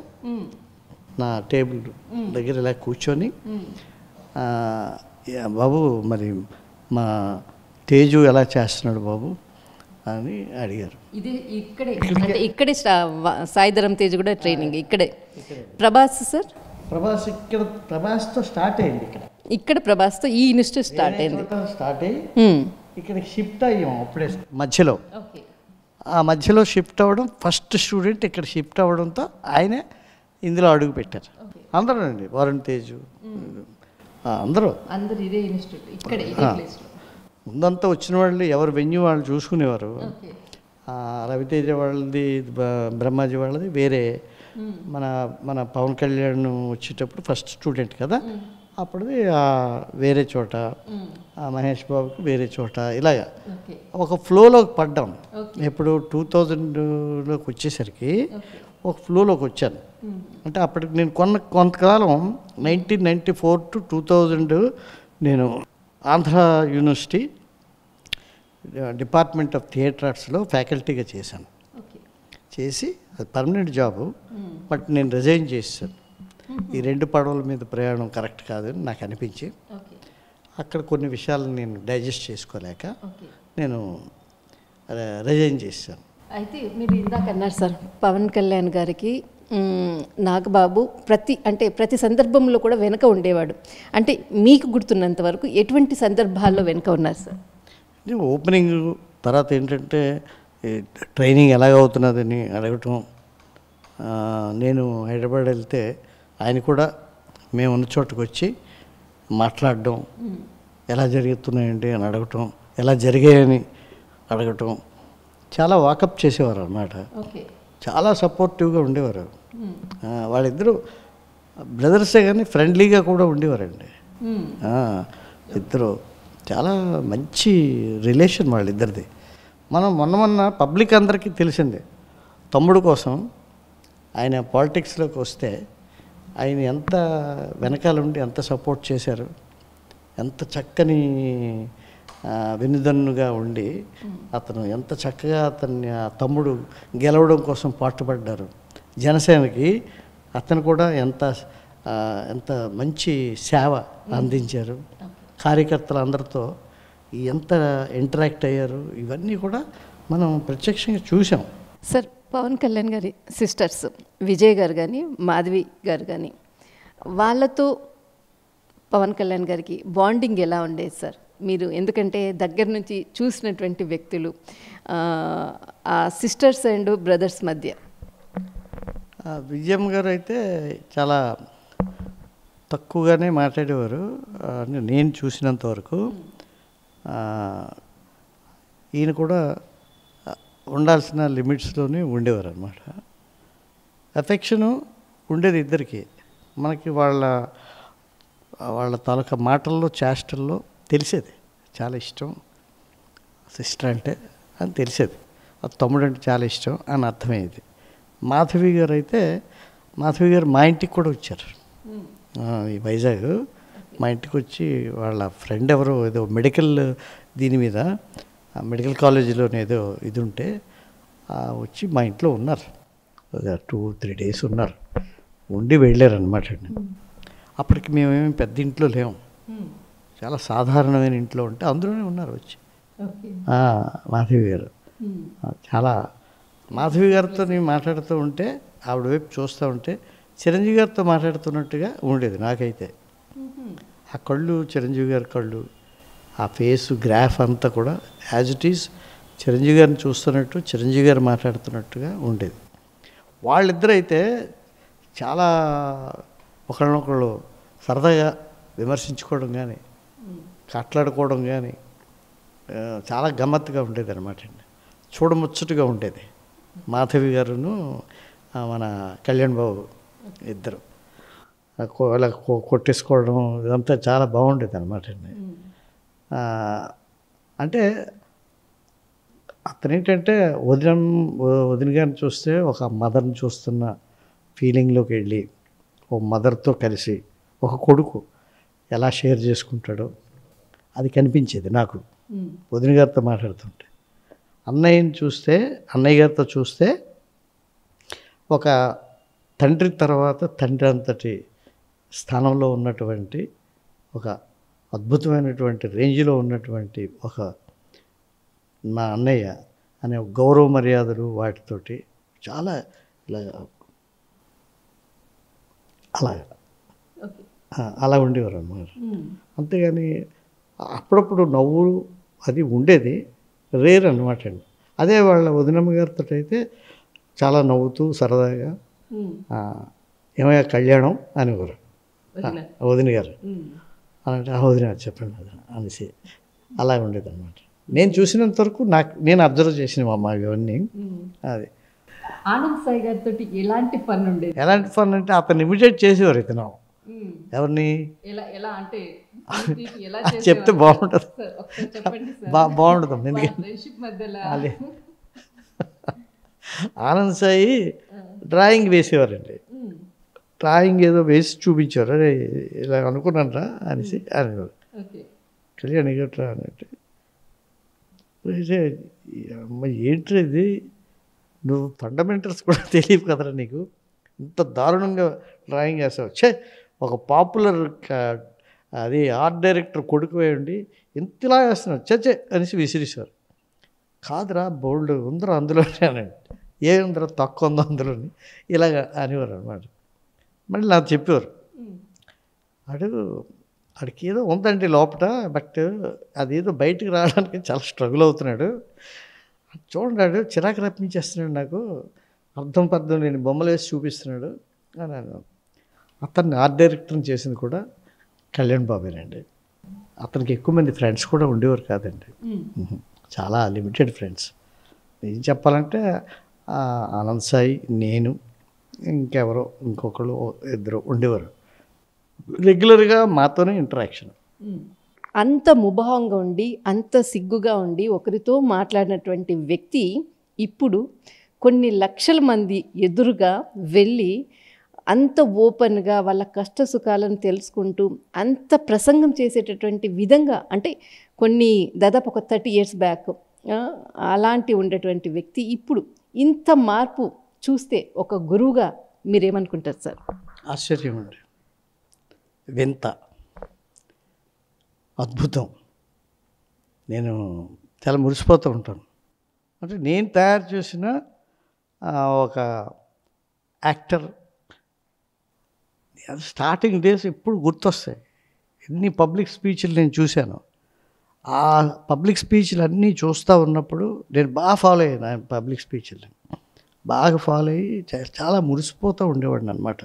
నా టేబుల్ దగ్గర ఇలా కూర్చొని ఆ, యా బాబు మరి మా తేజు ఎలా చేస్తున్నాడు బాబు అని అడిగారు ఇది ఇక్కడే అంటే ఇక్కడే స్టా- వా- సాయిధరం తేజ్ కూడా ట్రైనింగ్ ఇక్కడే ప్రభాస్ సార్ ప్రభాస్ ఇక్కడ ప్రభాస్తో స్టార్ట్ అయింది ఇక్కడ ఇక్కడ ప్రభాస్తో ఈ ఇన్స్టిట్యూట్ స్టార్ట్ అయింది స్టార్ట్ అయ్యి మ్మ్. ఇక్కడికి షిఫ్ట్ అయ్యాం అప్పుడే మధ్యలో ఓకే ఆ మధ్యలో షిఫ్ట్ అవ్వడం ఫస్ట్ స్టూడెంట్ ఇక్కడ షిఫ్ట్ అవ్వడంతో ఆయనే ఇందులో అడుగు పెట్టారు అందరూ అండి వరుణ్ తేజు ఆ, అందరూ అందరు ఇదే ఇన్స్టిట్యూట్ ఇక్కడే ఇదే ఆ. ప్లేస్లో ముందంతా వచ్చిన వాళ్ళు ఎవరు వెన్యూ వాళ్ళు చూసుకునేవారు ఓకే ఆ, రవితేజ వాళ్ళది బ- బ్రహ్మాజీ వాళ్ళది వేరే మన మన పవన్ కళ్యాణ్ వచ్చేటప్పుడు ఫస్ట్ స్టూడెంట్ కదా అప్పుడుది ఆ వేరే చోట ఆ మహేష్ బాబుకి వేరే చోట ఇలాగా ఓకే ఒక ఫ్లోలోకి పడ్డాం ఇప్పుడు టూ థౌజండ్లోకి వచ్చేసరికి ఒక ఫ్లోలోకి వచ్చాను అంటే అప్పటికి నేను కొన్న కొంతకాలం nineteen ninety four to two thousand నేను Andhra university department of theatre ఆర్ట్స్లో ఫ్యాకల్టీగా చేశాను ఓకే చేసి అది పర్మనెంట్ జాబు బట్ నేను రిజైన్ చేశాను ఈ రెండు పడవల మీద ప్రయాణం కరెక్ట్ కాదని నాకు అనిపించి ఓకే అక్కడ కొన్ని విషయాలు నేను డైజెస్ట్ చేసుకోలేక ఓకే నేను రిజైన్ చేశాను అయితే మీరు ఇందాక అన్నారు సార్ పవన్ కళ్యాణ్ గారికి మ్, నాగబాబు ప్రతి అంటే ప్రతి సందర్భంలో కూడా వెనక ఉండేవాడు అంటే మీకు గుర్తున్నంత వరకు ఎటువంటి సందర్భాల్లో వెనక ఉన్నారు సార్ ఇది ఓపెనింగ్ తర్వాత ఏంటంటే ఈ ట్రైనింగ్ ఎలాగవుతున్నదని అడగటం ఆ, నేను హైదరాబాద్ వెళ్తే ఆయన కూడా మేము ఉన్న చోటుకు వచ్చి మాట్లాడడం ఎలా జరుగుతున్నాయండి అని అడగటం ఎలా జరిగాయని అడగటం చాలా వాకప్ చేసేవారు అన్నమాట ఓకే చాలా సపోర్టివ్గా ఉండేవారు ఆ, వాళ్ళిద్దరూ బ్రదర్సే కానీ ఫ్రెండ్లీగా కూడా ఉండేవారండి ఆ, ఇద్దరు చాలా మంచి రిలేషన్ వాళ్ళిద్దరిది మనం మొన్న మొన్న పబ్లిక్ అందరికీ తెలిసిందే తమ్ముడు కోసం ఆయన పాలిటిక్స్లోకి వస్తే ఆయన ఎంత వెనకాల ఉండి ఎంత సపోర్ట్ చేశారు ఎంత చక్కని ఆ, వెన్నుదన్నుగా ఉండి అతను ఎంత చక్కగా అతన్ని ఆ తమ్ముడు గెలవడం కోసం పాటుపడ్డారు జనసేనకి అతను కూడా ఎంత ఆ, ఎంత మంచి సేవ అందించారు కార్యకర్తలు అందరితో ఎంత ఇంటరాక్ట్ అయ్యారు ఇవన్నీ కూడా మనం ప్రత్యక్షంగా చూసాం సార్ పవన్ కళ్యాణ్ గారి సిస్టర్స్ విజయ్ గారు కానీ మాధవి గారు కానీ వాళ్ళతో పవన్ కళ్యాణ్ గారికి బాండింగ్ ఎలా ఉండేది సార్ మీరు ఎందుకంటే దగ్గర నుంచి చూసినటువంటి వ్యక్తులు ఆ, ఆ సిస్టర్స్ అండ్ బ్రదర్స్ మధ్య ఆ, విజయమ్మ గారు అయితే చాలా తక్కువగానే మాట్లాడేవారు ఆ, నేను చూసినంత వరకు ఆ, ఈయన కూడా ఆ, ఉండాల్సిన లిమిట్స్లోనే ఉండేవారు అనమాట అఫెక్షను ఉండేది ఇద్దరికి మనకి వాళ్ళ వాళ్ళ తాలూకా మాటల్లో చేష్టల్లో తెలిసేది చాలా ఇష్టం సిస్టర్ అంటే అని తెలిసేది ఆ తమ్ముడు అంటే చాలా ఇష్టం అని అర్థమయ్యేది మాధవి గారు అయితే మాధవి గారు మా ఇంటికి కూడా వచ్చారు ఆ, ఈ వైజాగ్ మా ఇంటికి వచ్చి వాళ్ళ ఫ్రెండ్ ఎవరో ఏదో మెడికల్ దీని మీద ఆ మెడికల్ కాలేజీలోనే ఏదో ఇది ఉంటే ఆ, వచ్చి మా ఇంట్లో ఉన్నారు టూ త్రీ డేస్ ఉన్నారు ఉండి వెళ్ళారనమాట అండి అప్పటికి మేమేమి పెద్ద ఇంట్లో లేము చాలా సాధారణమైన ఇంట్లో ఉంటే అందులోనే ఉన్నారు వచ్చి ఆ, మాధవి గారు ఆ, చాలా మాధవి గారితో నేను మాట్లాడుతూ ఉంటే ఆవిడ వైపు చూస్తూ ఉంటే చిరంజీవి గారితో మాట్లాడుతున్నట్టుగా ఉండేది నాకైతే ఆ కళ్ళు చిరంజీవి గారి కళ్ళు ఆ ఫేస్ గ్రాఫ్ అంతా కూడా యాజ్ ఇట్ ఈజ్ చిరంజీవి గారిని చూస్తున్నట్టు చిరంజీవి గారు మాట్లాడుతున్నట్టుగా ఉండేది వాళ్ళిద్దరైతే చాలా ఒకళ్ళనొకళ్ళు సరదాగా విమర్శించుకోవడం కానీ కట్లాడుకోవడం కానీ ఆ, చాలా గమ్మత్తుగా ఉండేది అనమాట అండి చూడముచ్చటగా ఉండేది మాధవి గారును ఆ, మన కళ్యాణ్ బాబు ఇద్దరు ఆ, కొ- ఇలా కొ- కొట్టేసుకోవడం ఇదంతా చాలా బాగుండేది అనమాట అండి ఆ, అంటే అతను ఏంటంటే వదిన వదిన గారిని చూస్తే ఒక మదర్ని చూస్తున్న ఫీలింగ్లోకి వెళ్ళి ఓ మదర్తో కలిసి ఒక కొడుకు ఎలా షేర్ చేసుకుంటాడో అది కనిపించేది నాకు వదిన గారితో మాట్లాడుతుంటే అన్నయ్యని చూస్తే అన్నయ్య గారితో చూస్తే ఒక తండ్రి తర్వాత తండ్రి అంతటి స్థానంలో ఉన్నటువంటి ఒక అద్భుతమైనటువంటి రేంజ్లో ఉన్నటువంటి ఒక మా అన్నయ్య అనే ఒక గౌరవ మర్యాదలు వాటితోటి చాలా ఇలా అలా ఆ, అలా ఉండేవారు అన్నమాట అంతేగాని అప్పుడప్పుడు నవ్వు అది ఉండేది రేర్ అనమాట అండి అదే వాళ్ళ వదినమ్మ గారితో అయితే చాలా నవ్వుతూ సరదాగా ఆ, ఏమయ్యా కళ్యాణం అనేవారు ఆ, వదిన గారు అని అంటే ఆ వదిన గారు చెప్పండి వదిన అనేసి అలా ఉండేది అనమాట నేను చూసినంత వరకు నాకు నేను అబ్జర్వ్ చేసిన మా అమ్మ ఇవన్నీ అది ఆనంద్ సాయి గారితో ఎలాంటి ఫన్ ఉండేది ఎలాంటి ఫన్ అంటే అతను ఇమిటేట్ చేసేవారు ఇతను ఎవరిని ఎలా ఎలా అంటే ఎలా చెప్తే బాగుంటుంది చెప్పండి బా బాగుంటుంది ఎందుకంటే ఫ్రెండ్షిప్ మధ్యలో అదే ఆనంద్ సాయి డ్రాయింగ్ వేసేవారండి డ్రాయింగ్ ఏదో వేసి చూపించారు అరే ఇలా అనుకున్నాను రా అనేసి అనేవారు ఓకే కళ్యాణ్ గట్రా అన్నట్టు అయితే, ఈ అమ్మ ఏంట్రా ఇది నువ్వు ఫండమెంటల్స్ కూడా తెలియదు కదరా నీకు ఇంత దారుణంగా డ్రాయింగ్ వేస్తావు ఛే ఒక పాపులర్ అది ఆర్ట్ డైరెక్టర్ కొడుకు ఉండి ఇంతలా వేస్తున్నావు చచ్చే అనేసి విసిరిస్తారు కాదురా బోల్డ్ ఉందరా అందులోనే అనండి ఏ ఉందరా తక్కువ ఉందో అందులోని ఇలాగ అనేవారు అనమాట మళ్ళీ నాకు చెప్పేవారు అడుగు ఆడికి ఏదో ఉందండి లోపల బట్ అదేదో బయటికి రావడానికి చాలా స్ట్రగుల్ అవుతున్నాడు చూడండి ఆడు చిరాకు రప్పించేస్తున్నాడు నాకు అర్థం పర్థం లేని బొమ్మలు వేసి చూపిస్తున్నాడు అని అన్నాను అతన్ని ఆర్ట్ డైరెక్టర్ని చేసింది కూడా కళ్యాణ్ బాబేనండి అతనికి ఎక్కువ మంది ఫ్రెండ్స్ కూడా ఉండేవారు కాదండి మ్మ్. చాలా లిమిటెడ్ ఫ్రెండ్స్ ఏం చెప్పాలంటే ఆ, ఆనంద్ సాయి నేను ఇంకెవరో ఇంకొకరు ఇద్దరు ఉండేవారు రెగ్యులర్గా మాతోనే ఇంటరాక్షన్ అంత ముభావంగా ఉండి అంత సిగ్గుగా ఉండి ఒకరితో మాట్లాడినటువంటి వ్యక్తి ఇప్పుడు కొన్ని లక్షల మంది ఎదురుగా వెళ్ళి అంత ఓపెన్గా వాళ్ళ కష్ట సుఖాలను తెలుసుకుంటూ అంత ప్రసంగం చేసేటటువంటి విధంగా అంటే కొన్ని దాదాపు ఒక థర్టీ ఇయర్స్ బ్యాక్ అలాంటి ఉండేటువంటి వ్యక్తి ఇప్పుడు ఇంత మార్పు చూస్తే ఒక గురువుగా మీరేమనుకుంటారు సార్ ఆశ్చర్యం అండి వింత అద్భుతం నేను చాలా మురిసిపోతూ ఉంటాను అంటే నేను తయారు చేసిన ఆ, ఒక యాక్టర్ స్టార్టింగ్ డేస్ ఎప్పుడు గుర్తొస్తాయి ఎన్ని పబ్లిక్ స్పీచ్లు నేను చూశాను ఆ పబ్లిక్ స్పీచ్లు అన్నీ చూస్తూ ఉన్నప్పుడు నేను బాగా ఫాలో అయ్యాను ఆయన పబ్లిక్ స్పీచ్లు బాగా ఫాలో అయ్యి చా- చాలా మురిసిపోతూ ఉండేవాడిని అనమాట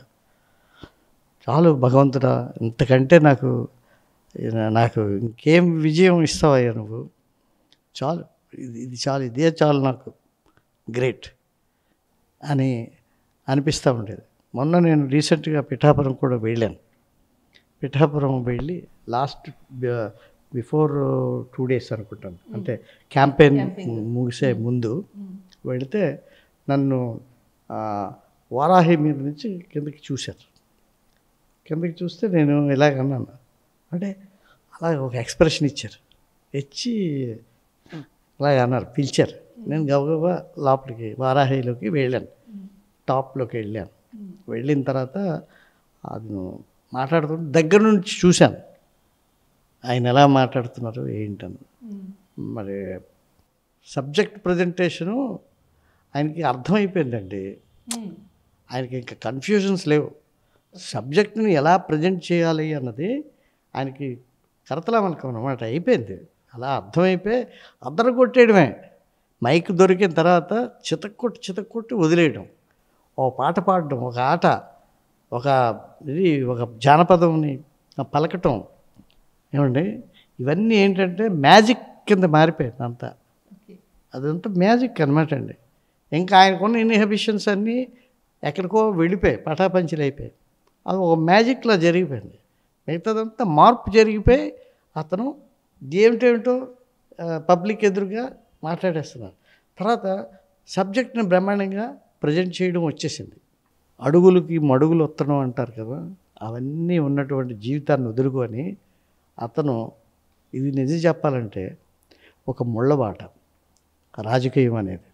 చాలు భగవంతుడా ఇంతకంటే నాకు నాకు ఇంకేం విజయం ఇస్తావయ్యా నువ్వు చాలు ఇది ఇది చాలు ఇదే చాలు నాకు గ్రేట్ అని అనిపిస్తూ ఉండేది మొన్న నేను రీసెంట్గా పిఠాపురం కూడా వెళ్ళాను పిఠాపురం వెళ్ళి లాస్ట్ బిఫోర్ టూ డేస్ అనుకుంటాను అంటే క్యాంపెయిన్ ముగిసే ముందు వెళితే నన్ను ఆ, వారాహి మీద నుంచి కిందకి చూశారు కిందకి చూస్తే నేను ఇలాగ అన్నాను అంటే అలాగ ఒక ఎక్స్ప్రెషన్ ఇచ్చారు ఇచ్చి అలాగ అన్నారు పిలిచారు నేను గబగబా లోపలికి వారాహిలోకి వెళ్ళాను టాప్లోకి వెళ్ళాను వెళ్ళిన తర్వాత అది మాట్లాడుతుంటే దగ్గర నుంచి చూశాను ఆయన ఎలా మాట్లాడుతున్నారు ఏంటని మరి సబ్జెక్ట్ ప్రజెంటేషను ఆయనకి అర్థమైపోయిందండి ఆయనకి ఇంకా కన్ఫ్యూజన్స్ లేవు సబ్జెక్ట్ని ఎలా ప్రజెంట్ చేయాలి అన్నది ఆయనకి కరతలామలకం అనమాట అయిపోయింది అలా అర్థమైపోయి అద్దరు కొట్టేయడమే మైక్ దొరికిన తర్వాత చితక్కొట్టి చితక్కొట్టి వదిలేయడం ఓ పాట పాడడం ఒక ఆట ఒక ఇది ఒక జానపదంని పలకటం ఏమండి ఇవన్నీ ఏంటంటే మ్యాజిక్ కింద మారిపోయింది అంతా అదంతా మ్యాజిక్ అనమాట అండి ఇంకా ఆయనకున్న ఇన్హిబిషన్స్ అన్నీ ఎక్కడికో వెళ్ళిపోయాయి పటాపంచలు అయిపోయాయి అది ఒక మ్యాజిక్లా జరిగిపోయింది మిగతాదంతా మార్పు జరిగిపోయి అతను ఏమిటేమిటో పబ్లిక్ ఎదురుగా మాట్లాడేస్తున్నారు తర్వాత సబ్జెక్ట్ని బ్రహ్మాండంగా ప్రజెంట్ చేయడం వచ్చేసింది అడుగులకి మడుగులు వత్తడం అంటారు కదా అవన్నీ ఉన్నటువంటి జీవితాన్ని వదులుకొని అతను ఇది నిజం చెప్పాలంటే ఒక ముళ్ళబాట రాజకీయం అనేది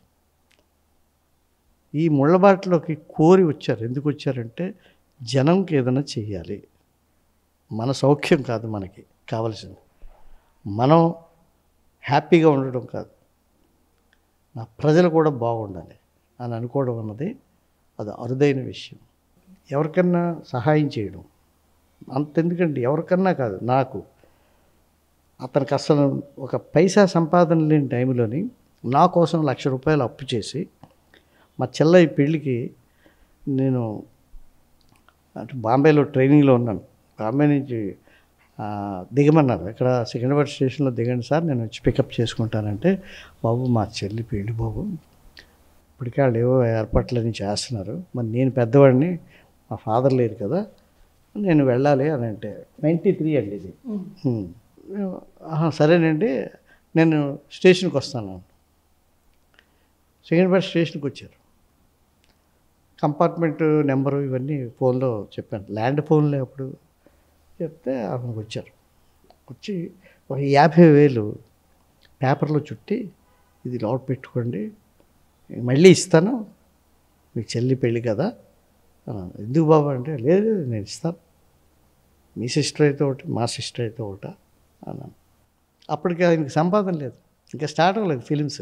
ఈ ముళ్ళబాటలోకి కోరి వచ్చారు ఎందుకు వచ్చారంటే జనంకి ఏదైనా చెయ్యాలి మన సౌఖ్యం కాదు మనకి కావలసింది మనం హ్యాపీగా ఉండడం కాదు నా ప్రజలు కూడా బాగుండాలి అని అనుకోవడం అన్నది అది అరుదైన విషయం ఎవరికన్నా సహాయం చేయడం అంతెందుకండి ఎవరికన్నా కాదు నాకు అతనికి అసలు ఒక పైసా సంపాదన లేని టైంలోని నా కోసం లక్ష రూపాయలు అప్పు చేసి మా చెల్లయ్య పెళ్ళికి నేను అంటే బాంబేలో ట్రైనింగ్లో ఉన్నాను బాంబే నుంచి ఆ, దిగమన్నారు ఇక్కడ సికింద్రాబాద్ స్టేషన్లో దిగండి సార్ నేను వచ్చి పికప్ చేసుకుంటానంటే బాబు మా చెల్లి పెళ్ళి బాబు ఇప్పటికే వాళ్ళు ఏవో ఏర్పాట్లన్నీ చేస్తున్నారు మరి నేను పెద్దవాడిని మా ఫాదర్ లేరు కదా నేను వెళ్ళాలి అని అంటే నైంటీ త్రీ అండి ఇది హ్మ్. ఆహా, సరేనండి నేను స్టేషన్కి వస్తాను సికింద్రాబాద్ స్టేషన్కి వచ్చారు కంపార్ట్మెంట్ నెంబరు ఇవన్నీ ఫోన్లో చెప్పాను ల్యాండ్ ఫోన్లో అప్పుడు చెప్తే ఆమె వచ్చారు వచ్చి ఒక యాభై వేలు పేపర్లో చుట్టి ఇది లోడ్ పెట్టుకోండి మళ్ళీ ఇస్తాను మీ చెల్లి పెళ్ళి కదా అన్నాను. ఎందుకు బాబా అంటే లేదు లేదు, నేను ఇస్తాను మీ సిస్టర్ అయితే ఒకటి మా సిస్టర్ అయితే ఒకట అన్నాను అప్పటికి ఆయనకి సంపాదన లేదు ఇంకా స్టార్ట్ అవ్వలేదు ఫిలిమ్స్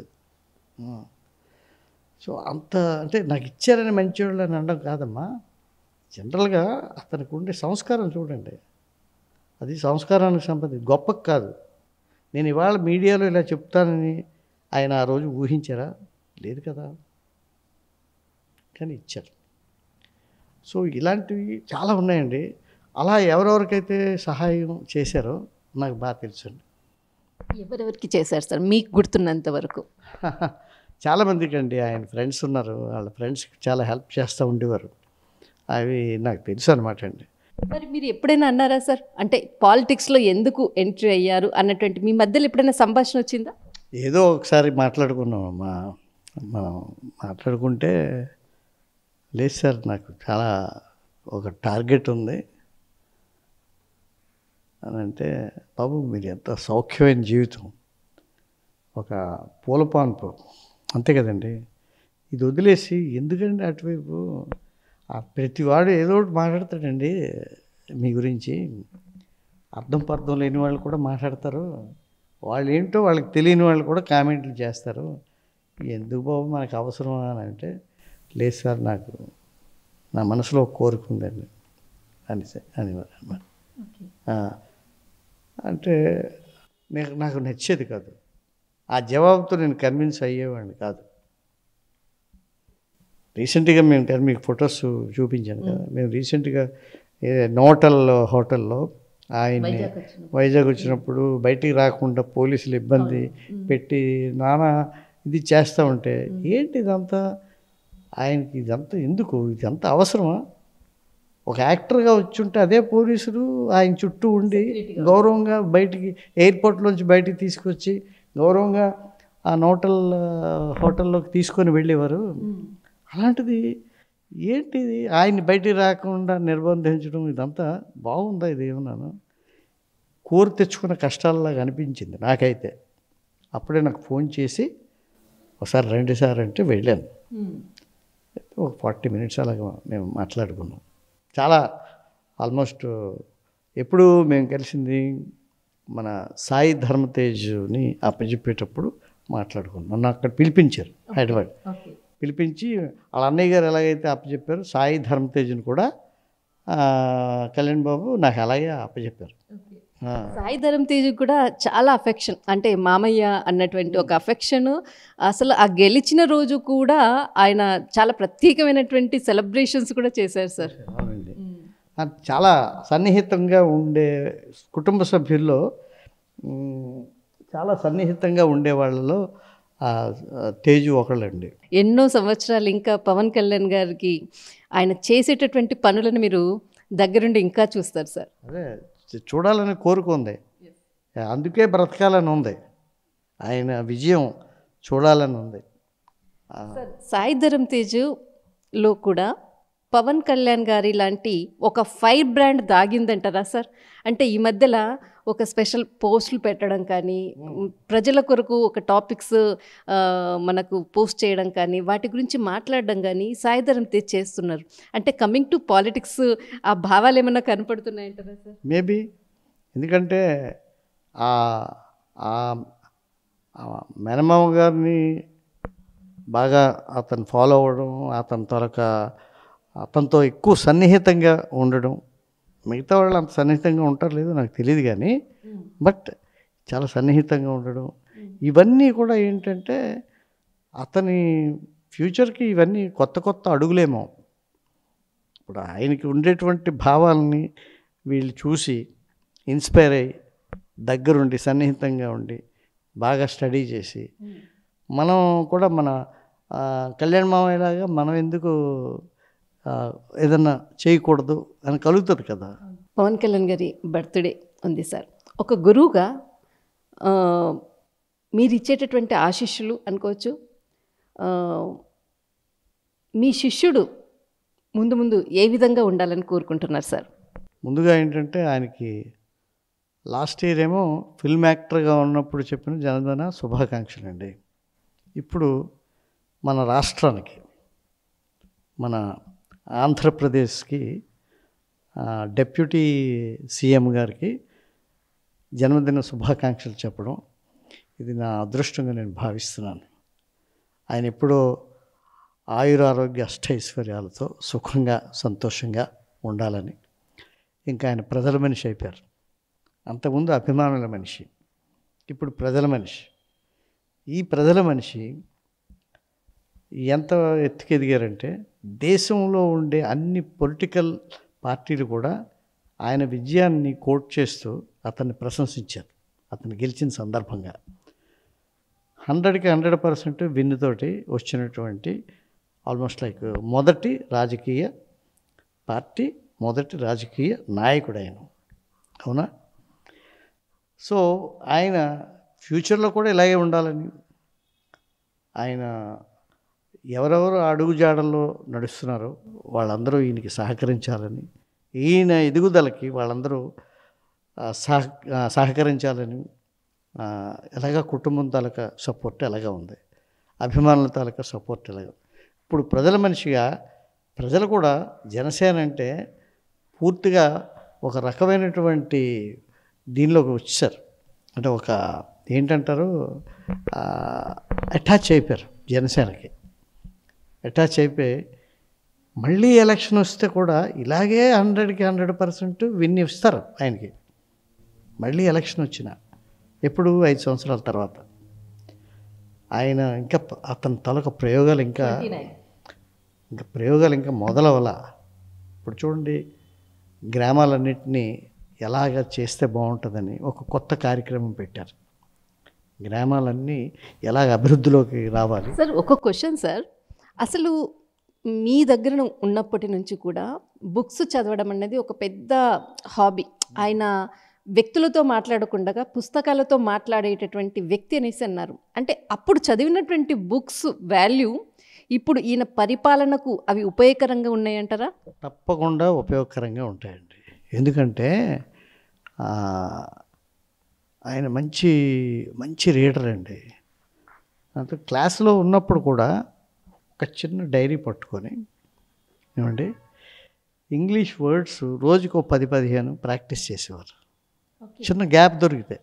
సో అంత అంటే నాకు ఇచ్చారని మంచివాళ్ళు అని అనడం కాదమ్మా జనరల్గా అతనికి ఉండే సంస్కారం చూడండి అది సంస్కారానికి సంబంధించి గొప్ప కాదు నేను ఇవాళ మీడియాలో ఇలా చెప్తానని ఆయన ఆ రోజు ఊహించారా లేదు కదా కానీ ఇచ్చారు సో ఇలాంటివి చాలా ఉన్నాయండి అలా ఎవరెవరికైతే సహాయం చేశారో నాకు బాగా తెలుసండి ఎవరెవరికి చేశారు సార్ మీకు గుర్తున్నంత వరకు చాలామందికి అండి ఆయన ఫ్రెండ్స్ ఉన్నారు వాళ్ళ ఫ్రెండ్స్కి చాలా హెల్ప్ చేస్తూ ఉండేవారు అవి నాకు తెలుసు అనమాట అండి మరి మీరు ఎప్పుడైనా అన్నారా సార్ అంటే పాలిటిక్స్లో ఎందుకు ఎంట్రీ అయ్యారు అన్నటువంటి మీ మధ్యలో ఎప్పుడైనా సంభాషణ వచ్చిందా ఏదో ఒకసారి మాట్లాడుకున్నాం మా మనం మాట్లాడుకుంటే లేదు సార్ నాకు చాలా ఒక టార్గెట్ ఉంది అని అంటే బాబు మీరు ఎంత సౌఖ్యమైన జీవితం ఒక పూలపాన్పు అంతే కదండి ఇది వదిలేసి ఎందుకండి అటువైపు ఆ ప్రతివాడు ఏదో ఒకటి మాట్లాడతాడండి మీ గురించి అర్థం పర్థం లేని వాళ్ళు కూడా మాట్లాడతారు వాళ్ళు ఏంటో వాళ్ళకి తెలియని వాళ్ళు కూడా కామెంట్లు చేస్తారు ఎందుకు బాబు మనకు అవసరమా అని అంటే లేదు సార్ నాకు నా మనసులో ఒక కోరిక ఉందండి అని అని అన్నమాట ఆ, అంటే నాకు నాకు నచ్చేది కాదు ఆ జవాబుతో నేను కన్విన్స్ అయ్యేవాడిని కాదు రీసెంట్గా మేము కదా మీకు ఫొటోస్ చూపించాను కదా మేము రీసెంట్గా ఏ నోటల్ హోటల్లో ఆయన్ని వైజాగ్ వచ్చినప్పుడు బయటికి రాకుండా పోలీసులు ఇబ్బంది పెట్టి నానా ఇది చేస్తూ ఉంటే ఏంటి ఇదంతా ఆయనకి ఇదంతా ఎందుకు ఇదంతా అవసరమా ఒక యాక్టర్గా వచ్చి ఉంటే అదే పోలీసులు ఆయన చుట్టూ ఉండి గౌరవంగా బయటికి ఎయిర్పోర్ట్లోంచి బయటికి తీసుకొచ్చి గౌరవంగా ఆ నోటల్ హోటల్లోకి తీసుకొని వెళ్ళేవారు అలాంటిది ఏంటిది ఆయన్ని బయటికి రాకుండా నిర్బంధించడం ఇదంతా బాగుందా ఇది ఏమన్నాను కోరి తెచ్చుకున్న కష్టాలలాగా అనిపించింది నాకైతే అప్పుడే నాకు ఫోన్ చేసి ఒకసారి రండి సార్ అంటే వెళ్ళాను ఒక ఫార్టీ మినిట్స్ అలాగా మేము మాట్లాడుకున్నాం చాలా ఆల్మోస్ట్ ఎప్పుడు మేము కలిసింది మన సాయి ధర్మతేజ్ని అప్పచెప్పేటప్పుడు మాట్లాడుకున్నాం నన్ను అక్కడ పిలిపించారు హైదరాబాద్ పిలిపించి వాళ్ళ అన్నయ్య గారు ఎలాగైతే అప్పచెప్పారు సాయి ధర్మతేజ్ని కూడా ఆ, కళ్యాణ్ బాబు నాకు అలాగే అప్పచెప్పారు ఆ, సాయి ధరం తేజ్ కూడా చాలా అఫెక్షన్ అంటే మామయ్య అన్నటువంటి ఒక అఫెక్షన్ అసలు ఆ గెలిచిన రోజు కూడా ఆయన చాలా ప్రత్యేకమైనటువంటి సెలబ్రేషన్స్ కూడా చేశారు సార్ అవునండి అది చాలా సన్నిహితంగా ఉండే కుటుంబ సభ్యుల్లో మ్, చాలా సన్నిహితంగా ఉండే వాళ్ళలో ఆ, ఆ, తేజు ఒకళ్ళండి ఎన్నో సంవత్సరాలు ఇంకా పవన్ కళ్యాణ్ గారికి ఆయన చేసేటటువంటి పనులను మీరు దగ్గరుండి ఇంకా చూస్తారు సార్ అదే చూ- చూడాలని కోరిక ఉంది అందుకే బ్రతకాలని ఉంది ఆయన విజయం చూడాలని ఉంది ఆ, సార్ సాయి ధరం తేజులో కూడా పవన్ కళ్యాణ్ గారి లాంటి ఒక ఫైర్ బ్రాండ్ దాగిందంటారా సార్ అంటే ఈ మధ్యలో ఒక స్పెషల్ పోస్టులు పెట్టడం కానీ మ్, ప్రజల కొరకు ఒక టాపిక్స్ ఆ, మనకు పోస్ట్ చేయడం కానీ వాటి గురించి మాట్లాడడం కానీ సాయి ధరం తేజ్ చేస్తున్నారు అంటే కమింగ్ టు పాలిటిక్స్ ఆ భావాలు ఏమైనా కనపడుతున్నాయంటారా సార్ మేబీ ఎందుకంటే ఆ ఆ- ఆ మేనమామ గారిని బాగా అతను ఫాలో అవ్వడం అతని త్వరక అతనితో ఎక్కువ సన్నిహితంగా ఉండడం మిగతా వాళ్ళు అంత సన్నిహితంగా ఉంటారు లేదో నాకు తెలియదు కానీ బట్ చాలా సన్నిహితంగా ఉండడం ఇవన్నీ కూడా ఏంటంటే అతని ఫ్యూచర్కి ఇవన్నీ కొత్త కొత్త అడుగులేమో ఇప్పుడు ఆయనకి ఉండేటువంటి భావాలని వీళ్ళు చూసి ఇన్స్పైర్ అయ్యి దగ్గరుండి సన్నిహితంగా ఉండి బాగా స్టడీ చేసి మనం కూడా మన ఆ, కళ్యాణ్ మామయ్యలాగా మనం ఎందుకు ఆ, ఏదన్నా చేయకూడదు అని కలుగుతుంది కదా పవన్ కళ్యాణ్ గారి బర్త్డే ఉంది సార్ ఒక గురువుగా ఆ, మీరు ఇచ్చేటటువంటి ఆశిష్యులు అనుకోవచ్చు ఆ, మీ శిష్యుడు ముందు ముందు ఏ విధంగా ఉండాలని కోరుకుంటున్నారు సార్ ముందుగా ఏంటంటే ఆయనకి లాస్ట్ ఇయర్ ఏమో ఫిల్మ్ యాక్టర్గా ఉన్నప్పుడు చెప్పిన జనధన శుభాకాంక్షలు అండి ఇప్పుడు మన రాష్ట్రానికి మన ఆంధ్రప్రదేశ్కి ఆ, డెప్యూటీ సీఎం గారికి జన్మదిన శుభాకాంక్షలు చెప్పడం ఇది నా అదృష్టంగా నేను భావిస్తున్నాను ఆయన ఎప్పుడో ఆయుర ఆరోగ్య అష్టైశ్వర్యాలతో సుఖంగా సంతోషంగా ఉండాలని ఇంకా ఆయన ప్రజల మనిషి అయిపోయారు అంతకుముందు అభిమానుల మనిషి ఇప్పుడు ప్రజల మనిషి ఈ ప్రజల మనిషి ఎంత ఎత్తుకెదిగారంటే దేశంలో ఉండే అన్ని పొలిటికల్ పార్టీలు కూడా ఆయన విజయాన్ని కోట్ చేస్తూ అతన్ని ప్రశంసించారు అతను గెలిచిన సందర్భంగా హండ్రెడ్కి హండ్రెడ్ పర్సెంట్ విన్నుతోటి వచ్చినటువంటి ఆల్మోస్ట్ లైక్ మొదటి రాజకీయ పార్టీ మొదటి రాజకీయ నాయకుడు ఆయన అవునా సో ఆయన ఫ్యూచర్లో కూడా ఇలాగే ఉండాలని ఆయన ఎవరెవరు అడుగుజాడల్లో నడుస్తున్నారో వాళ్ళందరూ ఈయనకి సహకరించాలని ఈయన ఎదుగుదలకి వాళ్ళందరూ ఆ, సహ ఆ, సహకరించాలని ఆ, ఎలాగ కుటుంబం తాలూకా సపోర్ట్ ఎలాగా ఉంది అభిమానుల తాలూకా సపోర్ట్ ఎలాగ ఇప్పుడు ప్రజల మనిషిగా ప్రజలు కూడా జనసేన అంటే పూర్తిగా ఒక రకమైనటువంటి దీనిలోకి వచ్చారు అంటే ఒక ఏంటంటారు అటాచ్ అయిపోయారు జనసేనకి అటాచ్ అయిపోయి మళ్ళీ ఎలక్షన్ వస్తే కూడా ఇలాగే హండ్రెడ్కి హండ్రెడ్ పర్సెంట్ విన్ ఇస్తారు ఆయనకి మళ్ళీ ఎలక్షన్ వచ్చిన ఎప్పుడు ఐదు సంవత్సరాల తర్వాత ఆయన ఇంకా ప- అతని తలక ప్రయోగాలు ఇంకా ఇంకా ప్రయోగాలు ఇంకా మొదలవల ఇప్పుడు చూడండి గ్రామాలన్నింటినీ ఎలాగ చేస్తే బాగుంటుందని ఒక కొత్త కార్యక్రమం పెట్టారు గ్రామాలన్నీ ఎలాగ అభివృద్ధిలోకి రావాలి సార్ ఒక క్వశ్చన్ సార్ అసలు మీ దగ్గర ఉన్నప్పటి నుంచి కూడా బుక్స్ చదవడం అనేది ఒక పెద్ద హాబీ ఆయన వ్యక్తులతో మాట్లాడకుండా పుస్తకాలతో మాట్లాడేటటువంటి వ్యక్తి అనేసి అన్నారు అంటే అప్పుడు చదివినటువంటి బుక్స్ వాల్యూ ఇప్పుడు ఈయన పరిపాలనకు అవి ఉపయోగకరంగా ఉన్నాయంటారా తప్పకుండా ఉపయోగకరంగా ఉంటాయండి ఎందుకంటే ఆ, ఆయన మంచి మంచి రీడర్ అండి అంటే క్లాస్లో ఉన్నప్పుడు కూడా ఒక చిన్న డైరీ పట్టుకొని ఏమండి ఇంగ్లీష్ వర్డ్స్ రోజుకు ఒక పది పదిహేను ప్రాక్టీస్ చేసేవారు చిన్న గ్యాప్ దొరికితే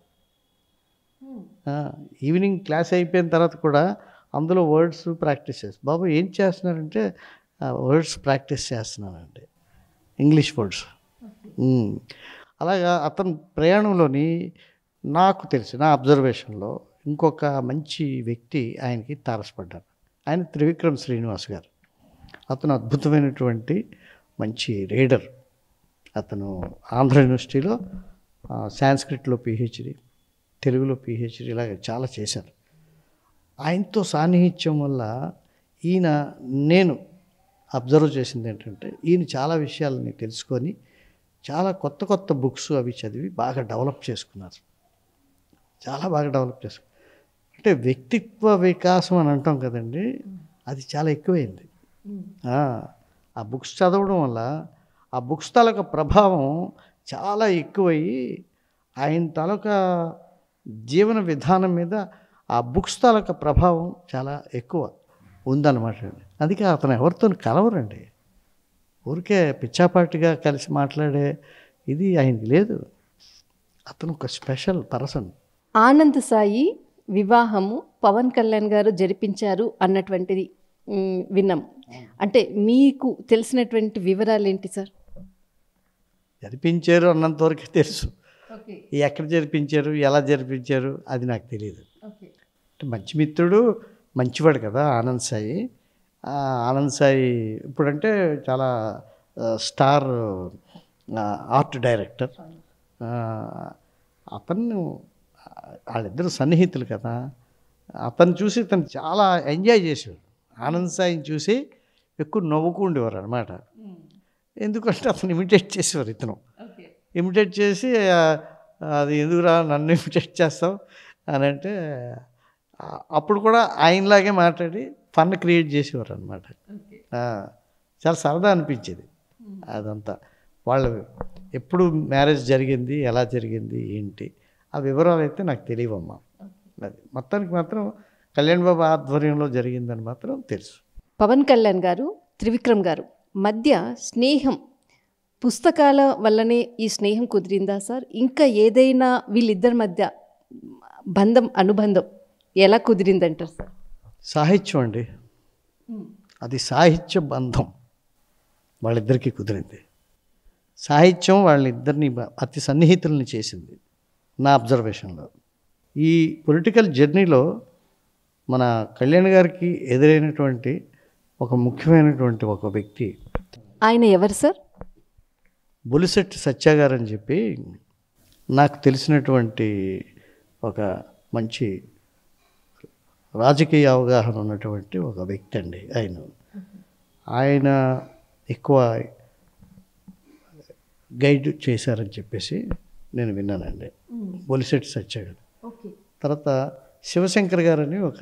ఆ, ఈవినింగ్ క్లాస్ అయిపోయిన తర్వాత కూడా అందులో వర్డ్స్ ప్రాక్టీస్ చేస్తారు బాబు ఏం చేస్తున్నారంటే వర్డ్స్ ప్రాక్టీస్ చేస్తున్నానండి ఇంగ్లీష్ వర్డ్స్ ఉమ్. అలాగా అతని ప్రయాణంలోని నాకు తెలిసి నా అబ్జర్వేషన్లో ఇంకొక మంచి వ్యక్తి ఆయనకి తారసపడ్డారు ఆయన త్రివిక్రమ్ శ్రీనివాస్ గారు అతను అద్భుతమైనటువంటి మంచి రీడర్ అతను ఆంధ్ర యూనివర్సిటీలో ఆ, సాంస్క్రిట్లో పిహెచ్డి తెలుగులో పిహెచ్డి ఇలాగ చాలా చేశారు ఆయనతో సాన్నిహిత్యం వల్ల ఈయన నేను అబ్జర్వ్ చేసింది ఏంటంటే ఈయన చాలా విషయాలని తెలుసుకొని చాలా కొత్త కొత్త బుక్స్ అవి చదివి బాగా డెవలప్ చేసుకున్నారు చాలా బాగా డెవలప్ చేసుకున్నారు అంటే వ్యక్తిత్వ వికాసం అని అంటాం కదండి అది చాలా ఎక్కువైంది ఆ, ఆ బుక్స్ చదవడం వల్ల ఆ బుక్స్ తాలూకా ప్రభావం చాలా ఎక్కువయ్యి ఆయన తాలూకా జీవన విధానం మీద ఆ బుక్స్ తాలూకా ప్రభావం చాలా ఎక్కువ ఉందన్నమాట అండి అందుకే అతను ఎవరితో కలవరండి ఊరికే పిచ్చాపాటిగా కలిసి మాట్లాడే ఇది ఆయనకి లేదు అతను ఒక స్పెషల్ పర్సన్ ఆనంద్ సాయి వివాహము పవన్ కళ్యాణ్ గారు జరిపించారు అన్నటువంటిది మ్, విన్నాం అంటే మీకు తెలిసినటువంటి వివరాలు ఏంటి సార్ జరిపించారు అన్నంత వరకే తెలుసు ఓకే ఎక్కడ జరిపించారు ఎలా జరిపించారు అది నాకు తెలియదు ఓకే అంటే మంచి మిత్రుడు మంచివాడు కదా ఆనంద్ సాయి ఆ ఆనంద్ సాయి ఇప్పుడంటే చాలా ఆ, స్టార్ ఆ, ఆర్ట్ డైరెక్టర్ ఆ, అతను ఆ, వాళ్ళిద్దరు సన్నిహితులు కదా అతను చూసి తను చాలా ఎంజాయ్ చేసేవాడు ఆనంద్ సాయిని చూసి ఎక్కువ నవ్వుకు ఉండేవారు అనమాట ఎందుకంటే అతను ఇమిటేట్ చేసేవారు ఇతను ఓకే ఇమిటేట్ చేసి ఆ, అది ఎందుకురా నన్ను ఇమిటేట్ చేస్తావు అని అంటే ఆ, అప్పుడు కూడా ఆయనలాగే మాట్లాడి ఫన్ క్రియేట్ చేసేవారు అనమాట ఓకే చాలా సరదా అనిపించేది అదంతా వాళ్ళు ఎప్పుడు మ్యారేజ్ జరిగింది ఎలా జరిగింది ఏంటి ఆ వివరాలు అయితే నాకు తెలియవమ్మా అది మొత్తానికి మాత్రం కళ్యాణ్ బాబు ఆధ్వర్యంలో జరిగిందని మాత్రం తెలుసు పవన్ కళ్యాణ్ గారు త్రివిక్రమ్ గారు మధ్య స్నేహం పుస్తకాల వల్లనే ఈ స్నేహం కుదిరిందా సార్ ఇంకా ఏదైనా వీళ్ళిద్దరి మధ్య బంధం అనుబంధం ఎలా కుదిరిందంటారు సార్ సాహిత్యం అండి అది సాహిత్య బంధం వాళ్ళిద్దరికీ కుదిరింది సాహిత్యం వాళ్ళిద్దరిని బ- అతి సన్నిహితుల్ని చేసింది నా అబ్జర్వేషన్లో ఈ పొలిటికల్ జర్నీలో మన కళ్యాణ్ గారికి ఎదురైనటువంటి ఒక ముఖ్యమైనటువంటి ఒక వ్యక్తి ఆయన ఎవరు సార్ బొలిశెట్టి సత్య గారు అని చెప్పి నాకు తెలిసినటువంటి ఒక మంచి రాజకీయ అవగాహన ఉన్నటువంటి ఒక వ్యక్తి అండి ఆయన ఆయన ఎక్కువ గైడ్ చేశారని చెప్పేసి నేను విన్నానండి బొలిసెట్టి సత్యగారు ఓకే తర్వాత శివశంకర్ గారని ఒక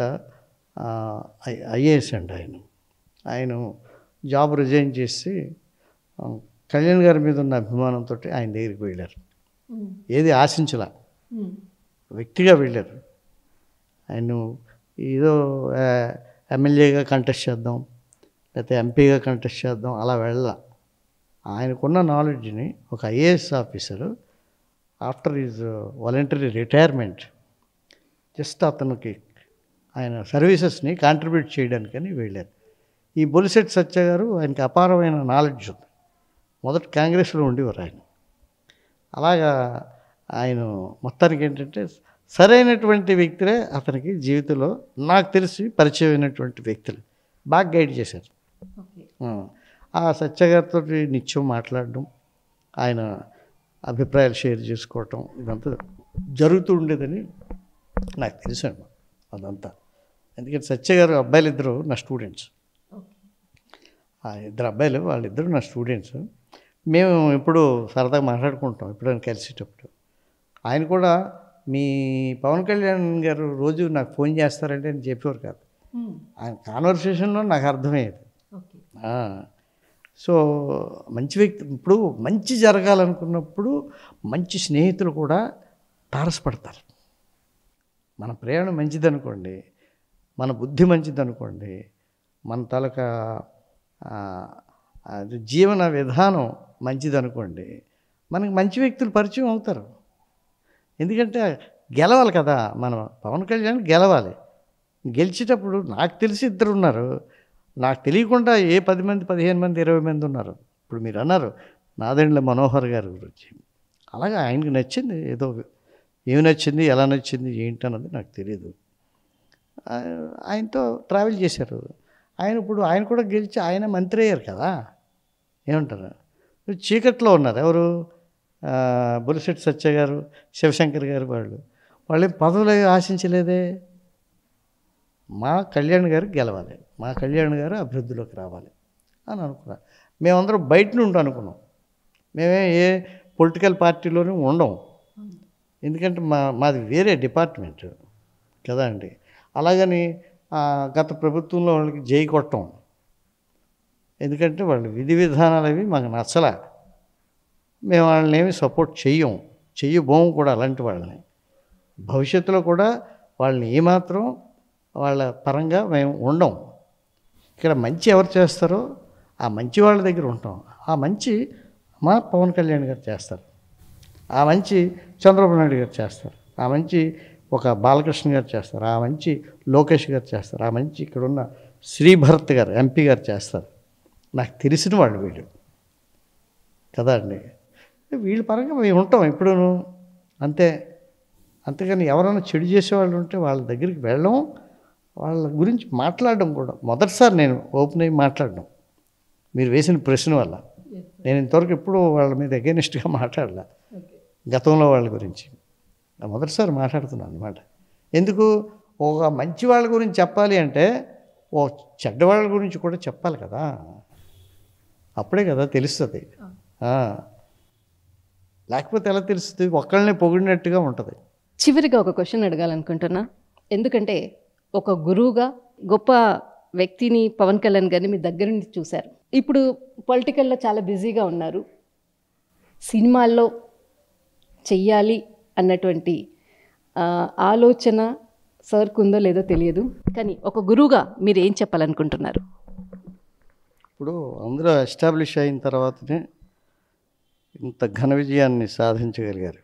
ఐఏఎస్ అండి ఆయన ఆయన జాబ్ రిజైన్ చేసి ఆ, కళ్యాణ్ గారి మీద ఉన్న అభిమానంతో ఆయన దగ్గరికి వెళ్ళారు ఏది ఆశించలా వ్యక్తిగా వెళ్ళారు ఆయన ఏదో ఆ, ఎమ్మెల్యేగా కంటెస్ట్ చేద్దాం లేకపోతే ఎంపీగా కంటెస్ట్ చేద్దాం అలా వెళ్ళ ఆయనకున్న నాలెడ్జ్ని ఒక IAS officer after is voluntary retirement just అతనికి ఆయన సర్వీసెస్ని కాంట్రిబ్యూట్ చేయడానికని వెళ్ళారు ఈ బొలిసెట్ సత్య గారు ఆయనకి అపారమైన నాలెడ్జ్ ఉంది మొదట కాంగ్రెస్లో ఉండేవారు ఆయన అలాగా ఆయన మొత్తానికి ఏంటంటే సరైనటువంటి వ్యక్తులే అతనికి జీవితంలో నాకు తెలిసి పరిచయమైనటువంటి వ్యక్తులు బాగా గైడ్ చేశారు ఓకే ఆ, ఆ సత్యగారితో నిత్యం మాట్లాడడం ఆయన అభిప్రాయాలు షేర్ చేసుకోవటం ఇదంతా జరుగుతూ ఉండేదని నాకు తెలుసండి అదంతా ఎందుకంటే సత్య గారు అబ్బాయిలు ఇద్దరు నా స్టూడెంట్స్ ఓకే ఆ ఇద్దరు అబ్బాయిలు వాళ్ళిద్దరు నా స్టూడెంట్స్ మేము ఎప్పుడు సరదాగా మాట్లాడుకుంటాం ఎప్పుడైనా కలిసేటప్పుడు ఆయన కూడా మీ పవన్ కళ్యాణ్ గారు రోజు నాకు ఫోన్ చేస్తారంటే అని చెప్పేవారు కాదు ఆయన కాన్వర్సేషన్లో నాకు అర్థమయ్యేది ఓకే ఆ, సో మంచి వ్యక్తి ఇప్పుడు మంచి జరగాలనుకున్నప్పుడు మంచి స్నేహితులు కూడా తారసపడతారు మన ప్రయాణం మంచిదనుకోండి మన బుద్ధి మంచిదనుకోండి మన తాలూకా ఆ, అది జీవన విధానం మంచిదనుకోండి మనకి మంచి వ్యక్తులు పరిచయం అవుతారు ఎందుకంటే గెలవాలి కదా మనం పవన్ కళ్యాణ్ గెలవాలి గెలిచేటప్పుడు నాకు తెలిసి ఇద్దరు ఉన్నారు నాకు తెలియకుండా ఏ పది మంది పదిహేను మంది ఇరవై మంది ఉన్నారు ఇప్పుడు మీరు అన్నారు నాదెండ్ల మనోహర్ గారి గురించి అలాగే ఆయనకి నచ్చింది ఏదో ఏమి నచ్చింది ఎలా నచ్చింది ఏంటి అన్నది నాకు తెలియదు ఆ- ఆయనతో ట్రావెల్ చేశారు ఆయన ఇప్పుడు ఆయన కూడా గెలిచి ఆయన మంత్రి అయ్యారు కదా ఏమంటారు చీకట్లో ఉన్నారు ఎవరు ఆ, బొలిశెట్టి సత్య గారు శివశంకర్ గారు వాళ్ళు వాళ్ళు ఏం పదవులు ఏం ఆశించలేదే మా కళ్యాణ్ గారు గెలవాలి మా కళ్యాణ్ గారు అభివృద్ధిలోకి రావాలి అని అనుకున్నా మేమందరం బయట నుండి అనుకున్నాం మేమే ఏ పొలిటికల్ పార్టీలోనూ ఉండం ఎందుకంటే మా మాది వేరే డిపార్ట్మెంట్ కదా అండి అలాగని ఆ, గత ప్రభుత్వంలో వాళ్ళకి జై కొట్టం ఎందుకంటే వాళ్ళు విధి విధానాలు అవి మాకు నచ్చలే మేము వాళ్ళని ఏమి సపోర్ట్ చెయ్యం చెయ్యబోము కూడా అలాంటి వాళ్ళని భవిష్యత్తులో కూడా వాళ్ళని ఏమాత్రం వాళ్ళ పరంగా మేము ఉండం ఇక్కడ మంచి ఎవరు చేస్తారో ఆ మంచి వాళ్ళ దగ్గర ఉంటాం ఆ మంచి మా పవన్ కళ్యాణ్ గారు చేస్తారు ఆ మంచి చంద్రబాబు నాయుడు గారు చేస్తారు ఆ మంచి ఒక బాలకృష్ణ గారు చేస్తారు ఆ మంచి లోకేష్ గారు చేస్తారు ఆ మంచి ఇక్కడ ఉన్న శ్రీభరత్ గారు ఎంపీ గారు చేస్తారు నాకు తెలిసిన వాళ్ళు వీళ్ళు కదా అండి వీళ్ళ పరంగా మేము ఉంటాం ఎప్పుడూను అంతే అంతేగాని ఎవరైనా చెడు చేసేవాళ్ళు ఉంటే వాళ్ళ దగ్గరికి వెళ్ళడం వాళ్ళ గురించి మాట్లాడడం కూడా మొదటిసారి నేను ఓపెన్ అయ్యి మాట్లాడడం మీరు వేసిన ప్రశ్న వల్ల నేను ఇంతవరకు ఎప్పుడూ వాళ్ళ మీద అగేనిస్ట్గా మాట్లాడలే గతంలో వాళ్ళ గురించి నా మొదటిసారి మాట్లాడుతున్నాను అనమాట ఎందుకు ఒక మంచి వాళ్ళ గురించి చెప్పాలి అంటే ఓ చెడ్డ వాళ్ళ గురించి కూడా చెప్పాలి కదా అప్పుడే కదా తెలుస్తుంది ఆ. లేకపోతే ఎలా తెలుస్తుంది ఒక్కళ్ళని పొగిడినట్టుగా ఉంటుంది చివరిగా ఒక క్వశ్చన్ అడగాలనుకుంటున్నా ఎందుకంటే ఒక గురువుగా గొప్ప వ్యక్తిని పవన్ కళ్యాణ్ గారిని మీ దగ్గర నుండి చూశారు ఇప్పుడు పొలిటికల్లో చాలా బిజీగా ఉన్నారు సినిమాల్లో చెయ్యాలి అన్నటువంటి ఆ, ఆలోచన సార్కు ఉందో లేదో తెలియదు కానీ ఒక గురువుగా మీరు ఏం చెప్పాలనుకుంటున్నారు ఇప్పుడు అందులో ఎస్టాబ్లిష్ అయిన తర్వాతనే ఇంత ఘన విజయాన్ని సాధించగలిగారు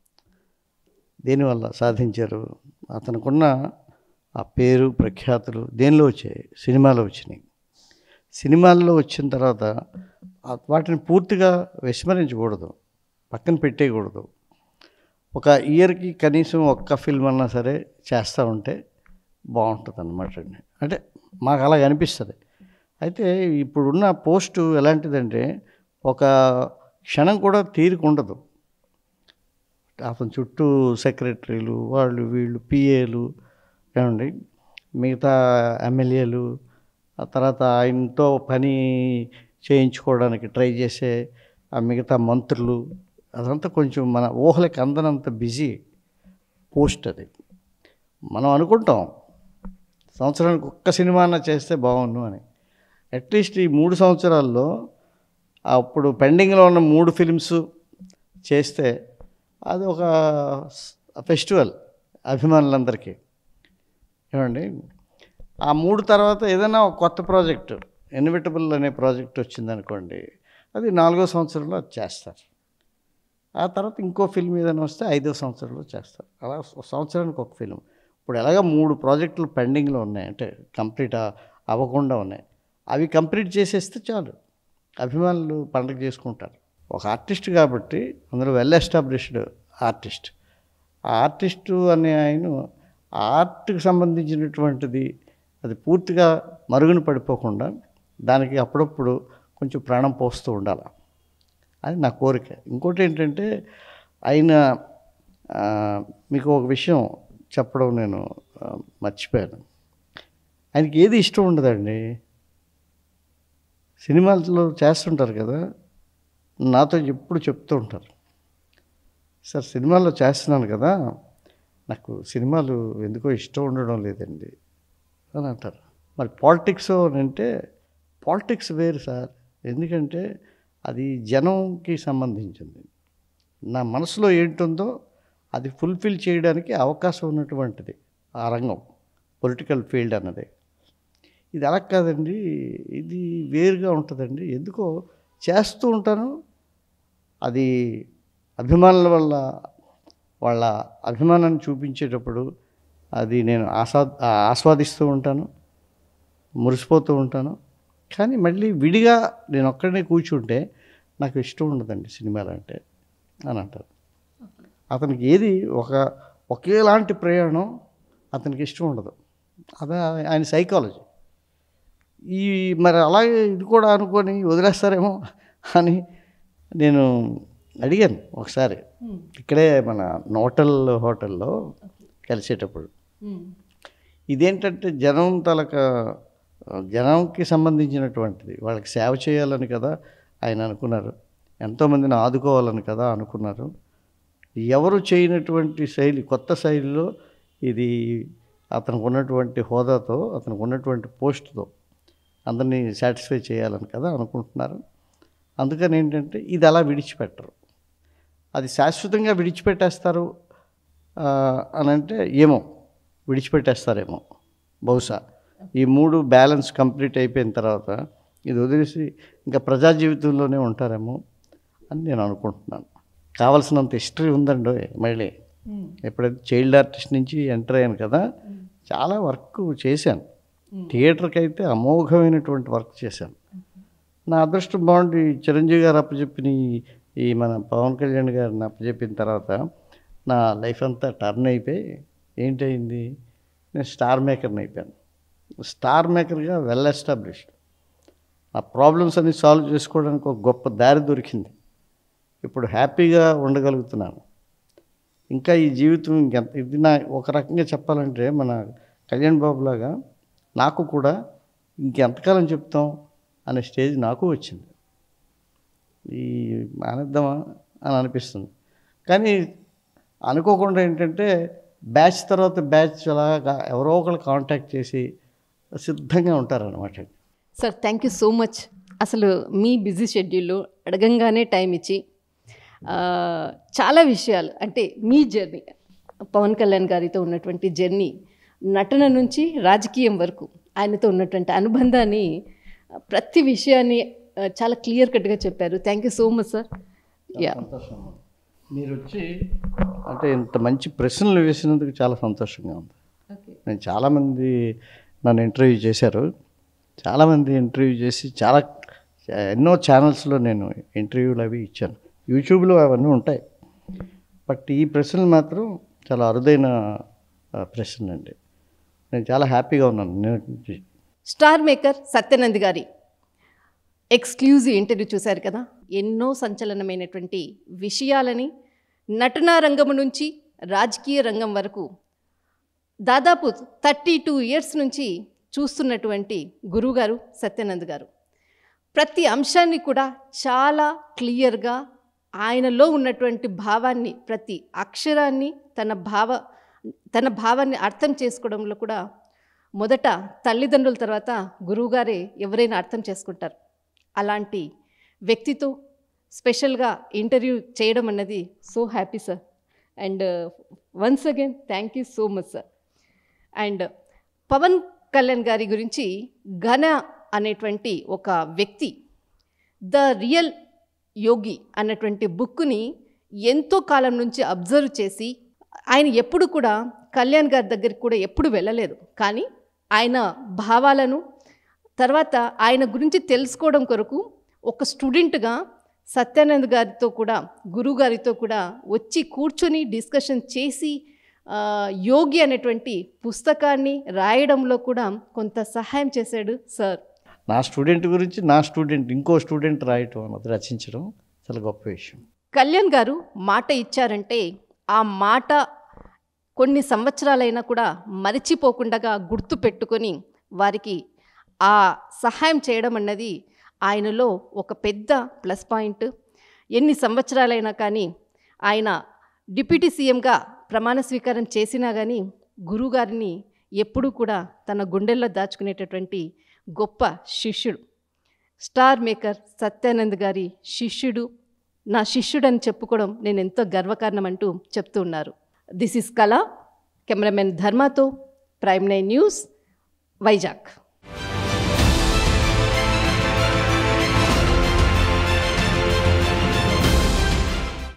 దేనివల్ల సాధించారు అతనుకున్న ఆ పేరు ప్రఖ్యాతులు దేనిలో వచ్చాయి సినిమాలో వచ్చినాయి సినిమాల్లో వచ్చిన తర్వాత ఆ- వాటిని పూర్తిగా విస్మరించకూడదు పక్కన పెట్టేయకూడదు ఒక ఇయర్కి కనీసం ఒక్క ఫిల్మ్ అన్నా సరే చేస్తూ ఉంటే బాగుంటుంది అన్నమాట అండి అంటే మాకు అలాగ అనిపిస్తుంది అయితే ఇప్పుడున్న పోస్టు ఎలాంటిదంటే ఒక క్షణం కూడా తీరిక ఉండదు అతని చుట్టూ సెక్రటరీలు వాళ్ళు వీళ్ళు పిఏలు ఏమండి మిగతా ఎమ్మెల్యేలు ఆ తర్వాత ఆయనతో పని చేయించుకోవడానికి ట్రై చేసే ఆ మిగతా మంత్రులు అదంతా కొంచెం మన ఊహలకి అందనంత బిజీ పోస్ట్ అది మనం అనుకుంటాం సంవత్సరానికి ఒక్క సినిమా అన్న చేస్తే బాగుండు అని అట్లీస్ట్ ఈ మూడు సంవత్సరాల్లో అప్పుడు పెండింగ్లో ఉన్న మూడు ఫిల్మ్స్ చేస్తే అది ఒక ఫెస్టివల్ అభిమానులందరికీ ఏమండి ఆ మూడు తర్వాత ఏదైనా ఒక కొత్త ప్రాజెక్టు ఇన్విటబుల్ అనే ప్రాజెక్ట్ వచ్చిందనుకోండి అది నాలుగో సంవత్సరంలో అది చేస్తారు ఆ తర్వాత ఇంకో ఫిల్మ్ ఏదైనా వస్తే ఐదో సంవత్సరంలో చేస్తారు అలా ఒక సంవత్సరానికి ఒక ఫిల్మ్ ఇప్పుడు ఎలాగ మూడు ప్రాజెక్టులు పెండింగ్లో ఉన్నాయి అంటే కంప్లీట్ అవ్వకుండా ఉన్నాయి అవి కంప్లీట్ చేసేస్తే చాలు అభిమానులు పండగ చేసుకుంటారు ఒక ఆర్టిస్ట్ కాబట్టి అందులో వెల్ ఎస్టాబ్లిష్డ్ ఆర్టిస్ట్ ఆ ఆర్టిస్టు అనే ఆయన ఆ ఆర్ట్కి సంబంధించినటువంటిది అది పూర్తిగా మరుగున పడిపోకుండా దానికి అప్పుడప్పుడు కొంచెం ప్రాణం పోస్తూ ఉండాలి అది నా కోరిక ఇంకోటి ఏంటంటే ఆయన ఆ, మీకు ఒక విషయం చెప్పడం నేను ఆ, మర్చిపోయాను ఆయనకి ఏది ఇష్టం ఉండదండి సినిమాల్లో చేస్తుంటారు కదా నాతో ఎప్పుడు చెప్తూ ఉంటారు సార్ సినిమాల్లో చేస్తున్నాను కదా నాకు సినిమాలు ఎందుకో ఇష్టం ఉండడం లేదండి అని అంటారు మరి పాలిటిక్స్ అని అంటే పాలిటిక్స్ వేరు సార్ ఎందుకంటే అది జనంకి సంబంధించింది నా మనసులో ఏంటుందో అది ఫుల్ఫిల్ చేయడానికి అవకాశం ఉన్నటువంటిది ఆ రంగం పొలిటికల్ ఫీల్డ్ అన్నది ఇది అలా కాదండి ఇది వేరుగా ఉంటుందండి ఎందుకో చేస్తూ ఉంటాను అది అభిమానుల వల్ల వాళ్ళ అభిమానాన్ని చూపించేటప్పుడు అది నేను ఆస్వా ఆస్వాదిస్తూ ఉంటాను మురిసిపోతూ ఉంటాను కానీ మళ్ళీ విడిగా నేను ఒక్కడనే కూర్చుంటే నాకు ఇష్టం ఉండదండి సినిమాలు అంటే అని అంటారు అతనికి ఏది ఒక ఒకేలాంటి ప్రయాణం అతనికి ఇష్టం ఉండదు అదే ఆయన సైకాలజీ ఈ మరి అలాగే ఇది కూడా అనుకొని వదిలేస్తారేమో అని నేను అడిగాను ఒకసారి ఇక్కడే మన నోటల్ హోటల్లో కలిసేటప్పుడు ఇదేంటంటే జనం తలక జనంకి సంబంధించినటువంటిది వాళ్ళకి సేవ చేయాలని కదా ఆయన అనుకున్నారు ఎంతోమందిని ఆదుకోవాలని కదా అనుకున్నారు ఎవరు చేయనటువంటి శైలి కొత్త శైలిలో ఇది అతనికి ఉన్నటువంటి హోదాతో అతనికి ఉన్నటువంటి పోస్ట్తో అందరినీ సాటిస్ఫై చేయాలని కదా అనుకుంటున్నారు అందుకని ఏంటంటే ఇది అలా విడిచిపెట్టరు అది శాశ్వతంగా విడిచిపెట్టేస్తారు ఆ, అని అంటే ఏమో విడిచిపెట్టేస్తారేమో బహుశా ఈ మూడు బ్యాలెన్స్ కంప్లీట్ అయిపోయిన తర్వాత ఇది వదిలేసి ఇంకా ప్రజా జీవితంలోనే ఉంటారేమో అని నేను అనుకుంటున్నాను కావలసినంత హిస్టరీ ఉందండి మళ్ళీ ఎప్పుడైతే చైల్డ్ ఆర్టిస్ట్ నుంచి ఎంటర్ అయ్యాను కదా చాలా వర్క్ చేశాను థియేటర్కి అయితే అమోఘమైనటువంటి వర్క్ చేశాను నా అదృష్టం బాగుండి చిరంజీవి గారు అప్పచెప్పిన ఈ- ఈ మన పవన్ కళ్యాణ్ గారిని అప్పచెప్పిన తర్వాత నా లైఫ్ అంతా టర్న్ అయిపోయి ఏంటయింది నేను స్టార్ మేకర్ని అయిపోయాను స్టార్ మేకర్గా వెల్ ఎస్టాబ్లిష్డ్ ఆ ప్రాబ్లమ్స్ అన్ని సాల్వ్ చేసుకోవడానికి ఒక గొప్ప దారి దొరికింది ఇప్పుడు హ్యాపీగా ఉండగలుగుతున్నాను ఇంకా ఈ జీవితం ఇంకెంత ఇది నా ఒక రకంగా చెప్పాలంటే మన కళ్యాణ్ బాబు లాగా నాకు కూడా ఇంకెంతకాలం చెప్తాం అనే స్టేజ్ నాకు వచ్చింది ఈ మానేద్దామా అని అనిపిస్తుంది కానీ అనుకోకుండా ఏంటంటే బ్యాచ్ తర్వాత బ్యాచ్ అలాగా ఎవరో ఒకరు కాంటాక్ట్ చేసి సిద్ధంగా ఉంటారనమాట sir thank you so much అసలు మీ బిజీ షెడ్యూల్లో అడగంగానే టైం ఇచ్చి ఆ, చాలా విషయాలు అంటే మీ జర్నీ పవన్ కళ్యాణ్ గారితో ఉన్నటువంటి జర్నీ నటన నుంచి రాజకీయం వరకు ఆయనతో ఉన్నటువంటి అనుబంధాన్ని ప్రతి విషయాన్ని ఆ, చాలా క్లియర్ కట్గా చెప్పారు thank you so much sir yeah సంతోషం మీరు వచ్చి అంటే ఇంత మంచి ప్రశ్నలు వేసినందుకు చాలా సంతోషంగా ఉంది ఓకే నేను చాలామంది నన్ను ఇంటర్వ్యూ చేశారు చాలామంది ఇంటర్వ్యూ చేసి చాలా ఎన్నో ఛానల్స్లో నేను ఇంటర్వ్యూలు అవి ఇచ్చాను యూట్యూబ్లో అవన్నీ ఉంటాయి బట్ ఈ ప్రశ్నలు మాత్రం చాలా అరుదైన ఆ, ప్రశ్నలు అండి నేను చాలా హ్యాపీగా ఉన్నాను నేను స్టార్ మేకర్ సత్యనంద్ గారి ఎక్స్క్లూజివ్ ఇంటర్వ్యూ చూశారు కదా ఎన్నో సంచలనమైనటువంటి విషయాలని నటనా రంగం నుంచి రాజకీయ రంగం వరకు దాదాపు థర్టీ టూ ఇయర్స్ నుంచి చూస్తున్నటువంటి గురువుగారు సత్యానంద్ గారు ప్రతి అంశాన్ని కూడా చాలా క్లియర్గా ఆయనలో ఉన్నటువంటి భావాన్ని ప్రతి అక్షరాన్ని తన భావ తన భావాన్ని అర్థం చేసుకోవడంలో కూడా మొదట తల్లిదండ్రుల తర్వాత గురువుగారే ఎవరైనా అర్థం చేసుకుంటారు అలాంటి వ్యక్తితో స్పెషల్గా ఇంటర్వ్యూ చేయడం అన్నది so happy sir and once again thank you so much sir and Pawan Kalyan గారి గురించి ఘన అనేటువంటి ఒక వ్యక్తి ద రియల్ యోగి అన్నటువంటి బుక్ని ఎంతో కాలం నుంచి అబ్జర్వ్ చేసి ఆయన ఎప్పుడు కూడా కళ్యాణ్ గారి దగ్గరికి కూడా ఎప్పుడు వెళ్ళలేదు కానీ ఆయన భావాలను తర్వాత ఆయన గురించి తెలుసుకోవడం కొరకు ఒక స్టూడెంట్గా సత్యానంద్ గారితో కూడా గురువు గారితో కూడా వచ్చి కూర్చొని డిస్కషన్ చేసి ఆ, యోగి అనేటువంటి పుస్తకాన్ని రాయడంలో కూడా కొంత సహాయం చేశాడు సార్ నా స్టూడెంట్ గురించి నా స్టూడెంట్ ఇంకో స్టూడెంట్ రాయటం అన్నది రచించడం చాలా గొప్ప విషయం కళ్యాణ్ గారు మాట ఇచ్చారంటే ఆ మాట కొన్ని సంవత్సరాలైనా కూడా మరిచిపోకుండా గుర్తు పెట్టుకొని వారికి ఆ సహాయం చేయడం అన్నది ఆయనలో ఒక పెద్ద ప్లస్ పాయింట్ ఎన్ని సంవత్సరాలైనా కానీ ఆయన డిప్యూటీ సీఎంగా ప్రమాణ స్వీకారం చేసినా కానీ గురువుగారిని ఎప్పుడూ కూడా తన గుండెల్లో దాచుకునేటటువంటి గొప్ప శిష్యుడు స్టార్ మేకర్ సత్యానంద్ గారి శిష్యుడు నా శిష్యుడని చెప్పుకోవడం నేను ఎంతో గర్వకారణం అంటూ చెప్తూ ఉన్నారు దిస్ ఇస్ కళ కెమెరామెన్ ధర్మాతో ప్రైమ్ నైన్ న్యూస్ వైజాగ్